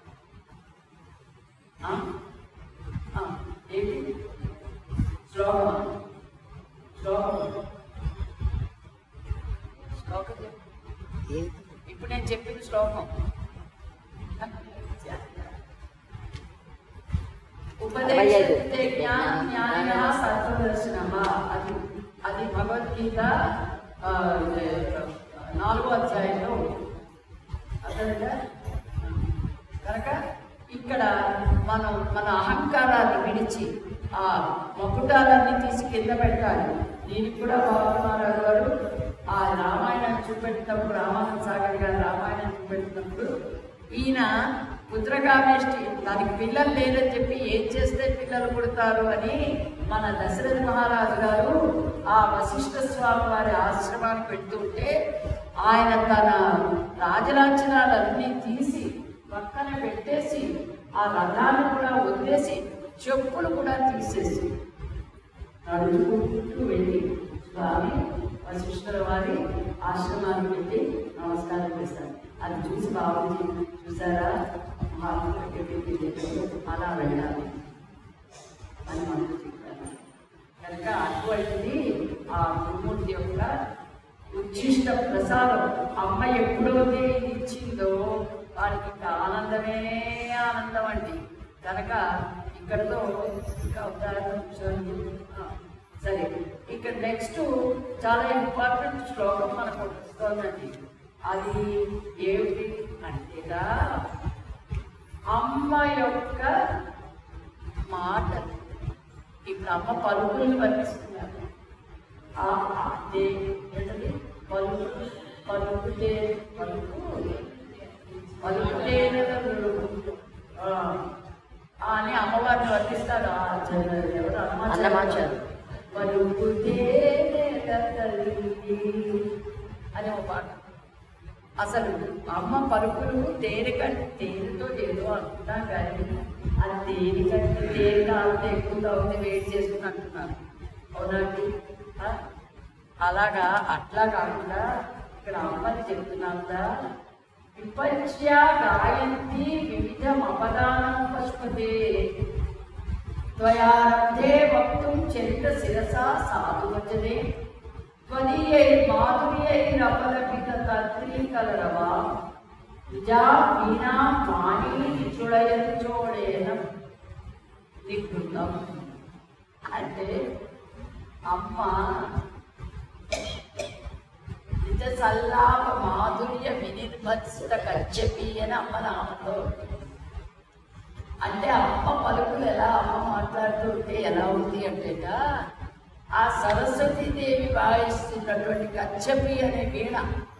ఆ? ఆ, ఏంటి శ్లోకం శ్లోకం శ్లోకం చెప్పు. ఏది? ఇప్పుడు నేను చెప్పిన శ్లోకం ఉపదేశితే జ్ఞాన జ్ఞాన సత్వదర్శనమ అది అది భగవద్గీత ఆ, ఇది, నాలుగో అధ్యాయంలో ఉంది. అర్థమైందా కనుక ఇక్కడ మనం మన అహంకారాన్ని విడిచి ఆ మకుటాలన్నీ తీసి కింద పెట్టాలి దీనికి కూడా బాబునారాయణ గారు ఆ రామాయణం చూపెట్టినప్పుడు రామానంద సాగర్ గారు రామాయణం చూపెట్టినప్పుడు ఈయన పుత్రకామేష్టి దానికి పిల్లలు లేరని చెప్పి ఏం చేస్తే పిల్లలు పుడతారు అని మన దశరథ మహారాజు గారు ఆ వశిష్ఠ స్వామి వారి ఆశ్రమానికి వెళ్తుంటే ఆయన తన రాజలాంఛనాలన్నీ తీసి పక్కన పెట్టేసి ఆ రథాన్ని కూడా వదిలేసి చెప్పులు కూడా తీసేసి నడుచుకుంటూ వెళ్ళి స్వామి వశిష్ఠుల వారి ఆశ్రమానికి వెళ్ళి నమస్కారం చేశారు అది చూసి బాబుజీ చూసారా మహాత్ములకి వెళ్ళి అలా వెళ్ళాలి అని మనకు చెప్పారు కనుక అటువంటిది ఆ గురుమూర్తి యొక్క ఉచ్ఛిష్ట ప్రసాదం అమ్మ ఎప్పుడైతే ఇది ఇచ్చిందో వారికి ఇంకా ఆనందమే ఆనందం అండి కనుక ఇక్కడతో ఇంకా ఉదాహరణ చూడండి. ఆ, సరే ఇక్కడ నెక్స్ట్ చాలా ఇంపార్టెంట్ శ్లోకం మనకు వస్తుందండి అది ఏమిటి అంటేగా అమ్మ యొక్క మాట ఇప్పుడు అమ్మ పలుకుల్ని వర్ణిస్తున్నారు ఆ అదే ఏంటది పలుకు పలుకుతే పలుకు పలుకుతేనే ఆ, అని అమ్మవారిని వర్ణిస్తారు ఆ జన- ఎవరు అన్నమాచార్యులు. పలుకుతేనే తల్లి అని ఒక పాట అసలు అమ్మ పలుకులు తేలికంటే తేలితో ఏదో అనుకున్నాం కానీ అది తేలికంటే తేలిక అంత ఎక్కువగా ఉంది వెయిట్ చేసుకుని అంటున్నారు అవునండి ఆ? అలాగా అట్లా కాకుండా ఇక్కడ అమ్మని చెప్తున్నాందా విపత్య గాయంతి వివిధం అపదానం పశుపతే त्वयारब्धे वक्तुं चरितशिरसा साधुवचने त्वदीयैर्माधुर्यैरपलपिततत्रीकलरवा निजा वीणा वाणी निचुळयञ्चोडेन నికృతం అంటే అమ్మ నిజ సల్లాప మాధుర్య వినిర్భత్సిత కచ్చపి అని అమ్మ నామంలో అంటే అమ్మ పలుకులు ఎలా అమ్మ మాట్లాడుతుంటే ఎలా ఉంది అంటేట ఆ సరస్వతీదేవి వాయిస్తున్నటువంటి కచ్చపి అనే వీణ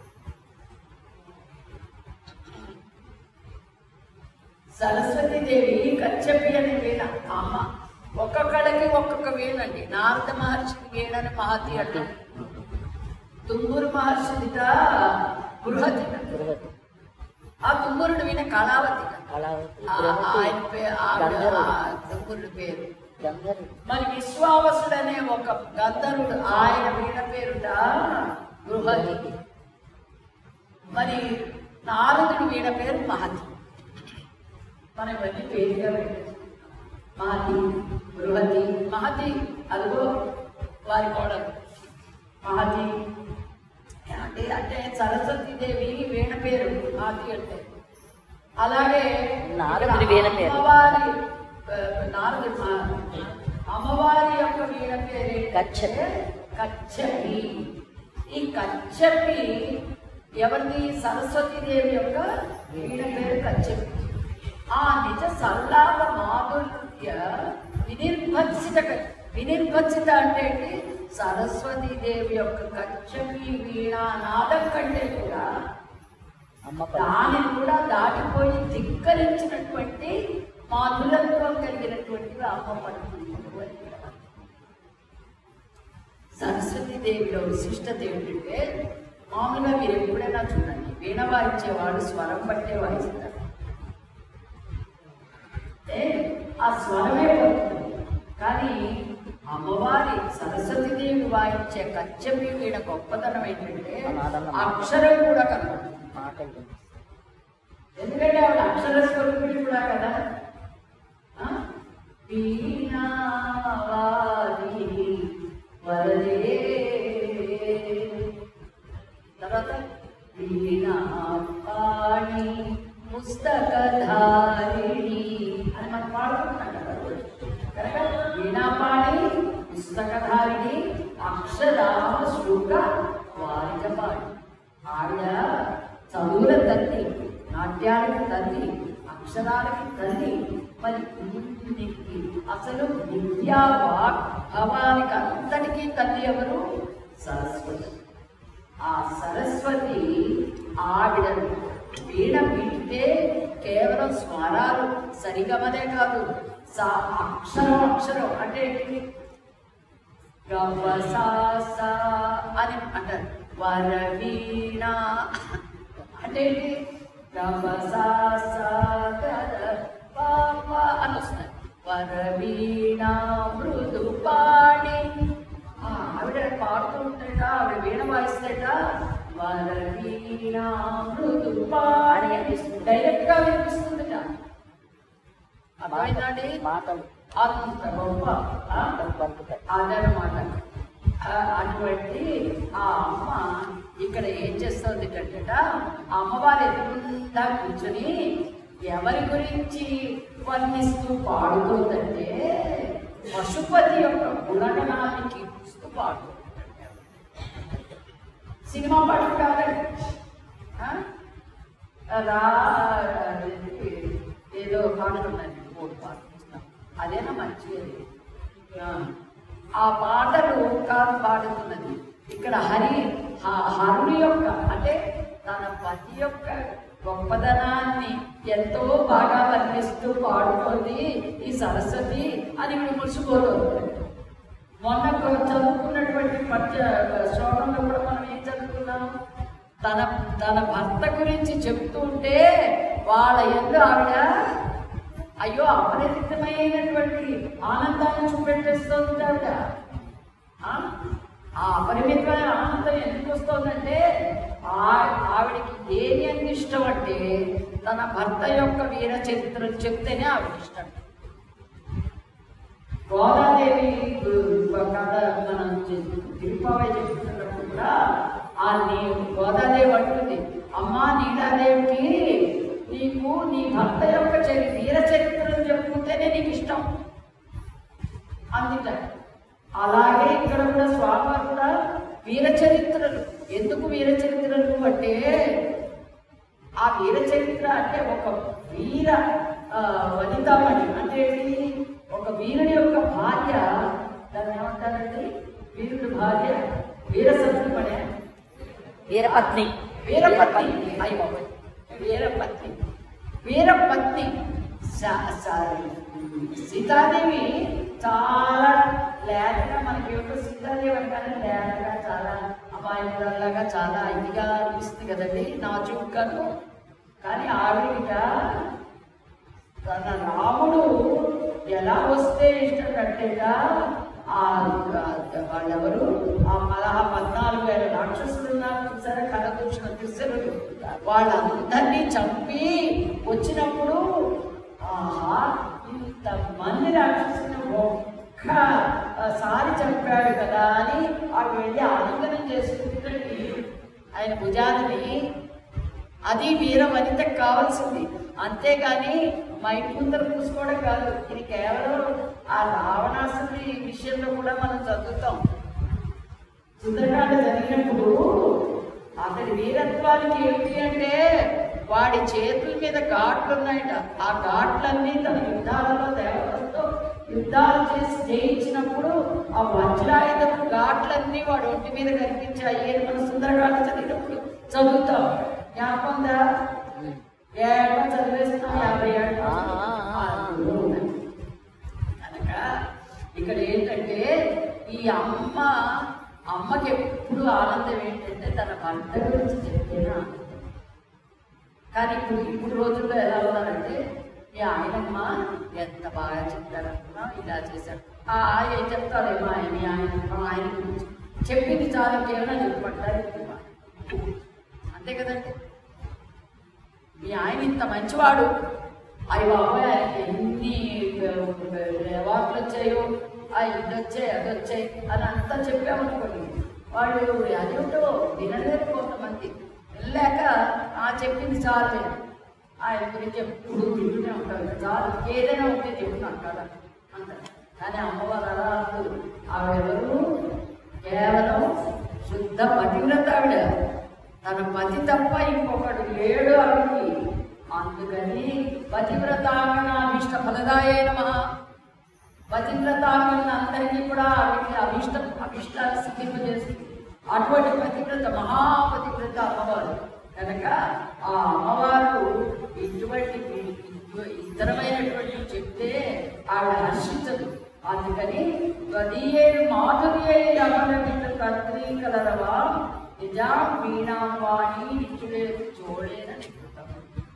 సరస్వతీదేవి కచ్చపి అనే వీణ ఆ అమ్మ ఒక్కొక్కడికి ఒక్కొక్క వీణ అండి నారద మహర్షికి వీణని మహతి అంటే తుంగురు మహర్షిదిట బృహతి బృహతి ఆ తుంగురుడు వీణ కళావతి కళావతి ఆ- బృహతి ఆయన పేరు గంధర్వుడు తుంగురుడు పేరు గంధర్వుడు మరి విశ్వావసుడు అనే ఒక గంధర్వుడు ఆయన వీణ పేరుట బృహతి మరి నారదుడు వీణ పేరు మహతి మనం ఇవన్నీ పేరుగా పెట్టాం మహతి బృహతి మహతి అదిగో వారి కోడలు మహతి అంటే అంటే సరస్వతీదేవి వీణ పేరు మహతి అంటే అలాగే నారదుడి వీణ పేరు. అమ్మవారి ఆ, నారదుడి మా- అమ్మవారి యొక్క వీణ పేరు కచ్చపి. కచ్చపి ఈ కచ్చపి ఎవరిది సరస్వతీదేవి యొక్క వీణ పేరు కచ్చపి ఆ నిజ సల్లాప మాధుర్య వినిర్భత్సిత క- వినిర్భత్సిత అంటే ఏంటి? సరస్వతీదేవి యొక్క కచ్చపి వీణ నాదం కంటే కూడా అమ్మ పలుకు దానిని కూడా దాటిపోయి ధిక్కరించినటువంటి మాధురత్వం కలిగినటువంటి అమ్మ పడుతుంది సరస్వతి దేవిలో విశిష్టత ఏంటంటే మామూలుగా మీరు ఎప్పుడైనా చూడండి వీణ వాయించేవాడు స్వరం బట్టే వాయిస్తారు అంటే ఆ స్వరమే పోతుంది కానీ అమ్మవారి సరస్వతి దేవి వాయించే కచ్చపి వీణ గొప్పతనం ఏంటంటే అక్షరం కూడా కనబడుతుంది మాటలు వినిపిస్తాయి. ఎందుకంటే ఆవిడ అక్షర స్వరూపిణి కూడా కదా ఆ? వీణావాది వరదే తర్వాత వీణాపాణి పుస్తకధారిణి అని మనం పాడుకుంటున్నాం కదా రోజు. కనుక వీణాపాణి పుస్తకధారిణి అక్షరామ శృంగ వారికపాణి ఆవిడ చదువుల తల్లి నాట్యానికి తల్లి అక్షరాలకి తల్లి మరి వీటికి అసలు విద్యా వాగ్భవానికి అంతటికీ తల్లి ఎవరు సరస్వతి ఆ సరస్వతి ఆవిడ వీణ వింటే కేవలం స్వరాలు సరిగమనే కాదు సా అక్షరం అక్షరం అంటే ఏంటి? గవ్వ సా సా అని అంటారు వరవీణ అంటే ఏంటి? గవ్వ సా సా గద పా పా అని వస్తుంది వరవీణ మృదు పాణి ఆ, ఆవిడ పాడుతూ ఉంటాడ ఆవిడ వీణ వాయిస్తాడ వరవీణ మృదు పాణి అనిపిస్తుంది డైరెక్ట్ గా వినిపిస్తుందట అర్థమైందండి మాటలు అంత గొప్ప ఆ? మాటలు పలుకుతాయి అదనమాట ఆ, అటువంటి ఆ అమ్మ ఇక్కడ ఏం చేస్తుంది కంటట ఆ అమ్మవారు ఎదురుగుండా కూర్చొని ఎవరి గురించి వర్ణిస్తూ పాడుతుందంటే పశుపతి యొక్క గుణగణాన్ని కీర్తిస్తూ పాడుతుంది సినిమా పాటలు కాదండి ఆ? రా అదేంటి, ఏదో పాటలు ఉన్నాయి మూడు పాటలు అదేనా మంచిది ఆ. ఆ పాటలు కాదు పాడుతున్నది ఇక్కడ హరి హ- హరుని యొక్క అంటే తన పతి యొక్క గొప్పదనాన్ని ఎంతో బాగా వర్ణిస్తూ పాడుతోంది ఈ సరస్వతి అని ఇప్పుడు మురిసిపోతుంది మొన్న కొ- చదువుకున్నటువంటి పద్య శ్లోకంలో కూడా మనం ఏం చదువుకున్నాం తన తన భర్త గురించి చెప్తూ ఉంటే వాళ్ళ ఎందు ఆవిడ అయ్యో అపరిమితమైనటువంటి ఆనందాన్ని చూపెట్టేస్తుంది ఆవిడ ఆ? ఆ అపరిమితమైన ఆనందం ఎందుకు వస్తుందంటే ఆ- ఆవిడకి దేని ఎంత ఇష్టం అంటే తన భర్త యొక్క వీర చరిత్రను చెప్తేనే ఆవిడ ఇష్టం గోదాదేవి కథ మనం తిరుపావై చెప్తున్నప్పుడు కూడా ఆ నీ గోదాదేవి అంటుంది అమ్మా నీలాదేవికి నీకు నీ భర్త యొక్క చరి వీర చరిత్రను చెప్పుకుంటేనే నీకు ఇష్టం అందుట అలాగే ఇక్కడ కూడా స్వామివారు కూడా వీర చరిత్రలు ఎందుకు వీర చరిత్రలు అంటే ఆ వీర చరిత్ర అంటే ఒక వీర ఆ, వనితామణి అంటే ఏంటి ఒక వీరుడి యొక్క భార్య దాన్ని ఏమంటారండి వీరుడి భార్య వీర సత్యమణి వీరపత్ని వీరపత్ని అయ్యి బాబోయ్. వీరపత్ని వీరపత్ని స- స- సీతాదేవి చాలా లేతగా మనకి యొక్క సీతాదేవి అంటానే లేతగా చాలా అమాయకురాల్లాగా చాలా ఇదిగా అనిపిస్తుంది కదండి నాజుగ్గాను కానీ ఆవిడకిట తన రాముడు ఎలా వస్తే ఇష్టం కట్టేగా ఆ ఆ- వాళ్ళెవరు ఆ పదహా పద్నాలుగు వేల రాక్షసులు ఉన్నారు చూసారా కథకృష్ణ త్రిశరులు వాళ్ళందరినీ చంపి వచ్చినప్పుడు ఆహా ఇంతమంది రాక్షసులు ఒక్క సారి చంపాడు కదా అని ఆవిడ వెళ్ళి ఆలింగనం చేసుకుంటుంది ఆయన భుజాన్ని అది వీర వనితకు కావాల్సింది అంతేగాని మైక్ ముందర పూసుకోవడం కాదు ఇది కేవలం ఆ రావణాసుని విషయంలో కూడా మనం చదువుతాం సుందరకాండ జరిగినప్పుడు అతడి వీరత్వానికి ఏమిటి అంటే వాడి చేతుల మీద ఘాట్లు ఉన్నాయట ఆ ఘాట్లన్నీ తన యుద్ధాలలో దేవతలతో యుద్ధాలు చేసి జయించినప్పుడు ఆ వజ్రాయుధపు ఘాట్లన్నీ వాడు ఒంటి మీద కనిపించాయి అని మనం సుందరకాండ చదివినప్పుడు చదువుతాం జ్ఞాపకం ఉందా ఏటో చదివేస్తున్నాం యాభై ఏళ్ళు ఆ, ఆ, ఆ. కనుక ఇక్కడ ఏంటంటే ఈ అమ్మ అమ్మకి ఎప్పుడు ఆనందం ఏంటంటే తన భర్త గురించి చెప్తేనే ఆనందం కానీ ఇప్పుడు ఇప్పుడు రోజుల్లో ఎలా ఉన్నారంటే మీ ఆయనమ్మ ఎంత బాగా చెప్తారనుకున్నా ఇలా చేశారు ఆ ఏం చెప్తారేమో ఆయన మీ ఆయన మా ఆయన గురించి చెప్పింది చాలా కేవలం చెప్పమంటారు అంతే కదండి మీ ఆయన ఇంత మంచివాడు అయ్యి బాబాయ్ ఆయనకి ఎన్ని అవార్డులు వచ్చాయో ఆ ఇది వచ్చాయి అది వచ్చాయి అని అంతా చెప్పామనుకోండి వాళ్ళు అదేమిటో వినలేరు కొంతమంది వెళ్ళాక ఆ చెప్పింది చాలు ఆయన గురించి ఎప్పుడు వింటూనే ఉంటారు చాలు ఏదైనా ఉంటే చెప్తున్నాను కదా అంటారు కానీ అమ్మవారు అలా అంటారు ఆవిడెవరు కేవలం శుద్ధ పతివ్రత ఆవిడ తన పతి తప్ప ఇంకొకడు లేడు ఆవిడకి అందుకని పతివ్రతాంగనాభీష్ట ఫలదాయ నమ పతివ్రతాంగన అందరికీ కూడా ఆవిడకి అభీష్ట అభీష్టాలు సిద్ధింపజేస్తుంది అటువంటి పతివ్రత మహాపతివ్రత అమ్మవారు కనుక ఆ అమ్మవారు ఇటువంటి ఇతరమైనటువంటి చెప్తే ఆవిడ హర్షించదు అందుకని గదీయే మాధుర్యై రమణమిత కర్తీకలరవా నిజా వీణావాణి నిత్యుడే చూడేనని కృతం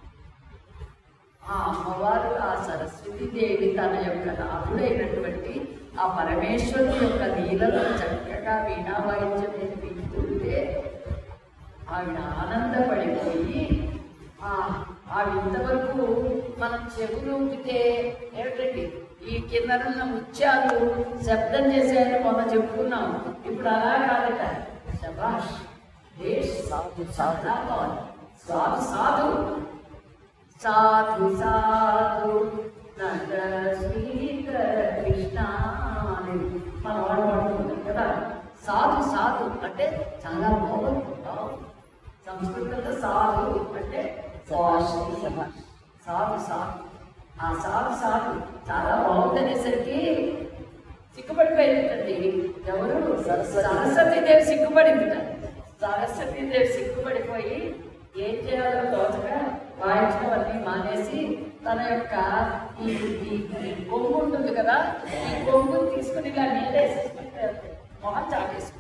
ఆ అమ్మవారు ఆ సరస్వతి దేవి తన యొక్క నాథుడైనటువంటి ఆ పరమేశ్వరుని యొక్క లీలలో చక్కగా వీణా వాయిద్యం మీద వింటుంటే ఆవిడ ఆనందపడిపోయి ఆ ఆవిడ ఇంతవరకు మనం చెవులు ఊపితే ఏమిటండి ఈ కిందనున్న ముత్యాలు శబ్దం చేసేయని మొన్న చెప్పుకున్నాం ఇప్పుడు అలా కాదట శబాష్ భేష్ సాధు చాలా బాగుంది సాధు సాధు సాధు సాధు నట శ్రీకర కృష్ణ అని మన వాడు పడుతుంది కదా సాధు సాధు అంటే చాలా బాగుంది బాగుంది. సంస్కృతంలో సాధు అంటే శభాష్, శభాష్. సాధు సాధు ఆ సాధు సాధు చాలా బాగుందనేసరికి సిగ్గుపడిపోయిందండి ఎవరు సరస్వతి. సరస్వతీదేవి సిగ్గుపడిందిట సరస్వతీదేవి సిగ్గుపడిపోయి ఏం చేయాలో తోచక వాయించడం అన్నీ మానేసి తన యొక్క ఈ ఈ ఈ కొంగు ఉంటుంది కదా ఈ కొంగుని తీసుకుని ఇలా నీళ్ళేసేసుకుంటే మొహం చాటేసుకుంటారు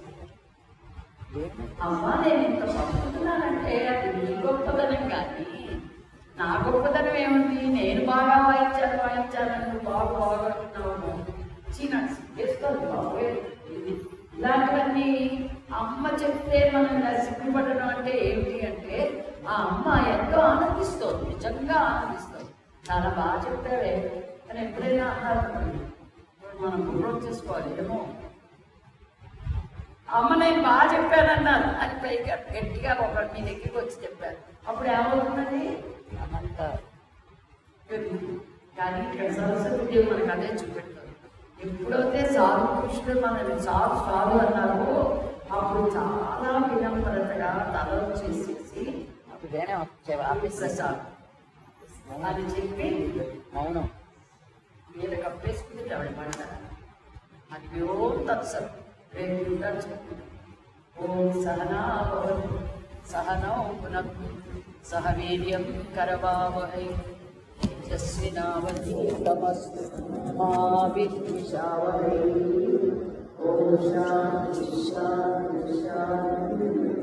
అమ్మా నేను ఇంత పంపుతున్నానంటే అది నీ గొప్పదనం కానీ నా గొప్పదనం ఏముంది నేను బాగా వాయించాను వాయించాను నువ్వు బాగా బాగుంటున్నావు చీ నాకు సిగ్గేస్తుంది బాబోయ్ ఇది ఇలాంటివన్నీ అమ్మ చెప్తే మనం ఇలా సిగ్గుపడడం అంటే ఏమిటి అంటే ఆ అమ్మ ఎంతో ఆనందిస్తోంది నిజంగా ఆనందిస్తోంది చాలా బాగా చెప్పావే కానీ ఎప్పుడైనా అన్నారు అనుకోండి, మనం గుర్రం చేసుకోవాలి ఏమో అమ్మ నేను బాగా చెప్పానన్నారు అని పైగా గట్టిగా ఒక మీ దగ్గరికి వచ్చి చెప్పారు అప్పుడు ఏమవుతున్నది అనంత పెరుగుతుంది. కానీ ఇక్కడ సరస్వతి దేవి మనకు అదే చూపెడతారు ఎప్పుడైతే సాధు కృష్ణుడు మనల్ని సాధు సాధు అన్నారో అప్పుడు చాలా వినమ్రతగా తల చేసేసి అప్పుడేనే వచ్చేవా ఆఫీస్ ప్రసాద్ అని చెప్పి మౌనం మీద కప్పేసుకుంది ఆవిడ పంట అది ఓం తత్సత్ రేపు ఉంటాడు చెప్తున్నాడు ఓం సహనా భవతు సహనౌ పునః సహ వీర్యం కరవావహై తేజస్వినావధీతమస్తు మా విద్విషావహై ఓం శాంతి శాంతి శాంతి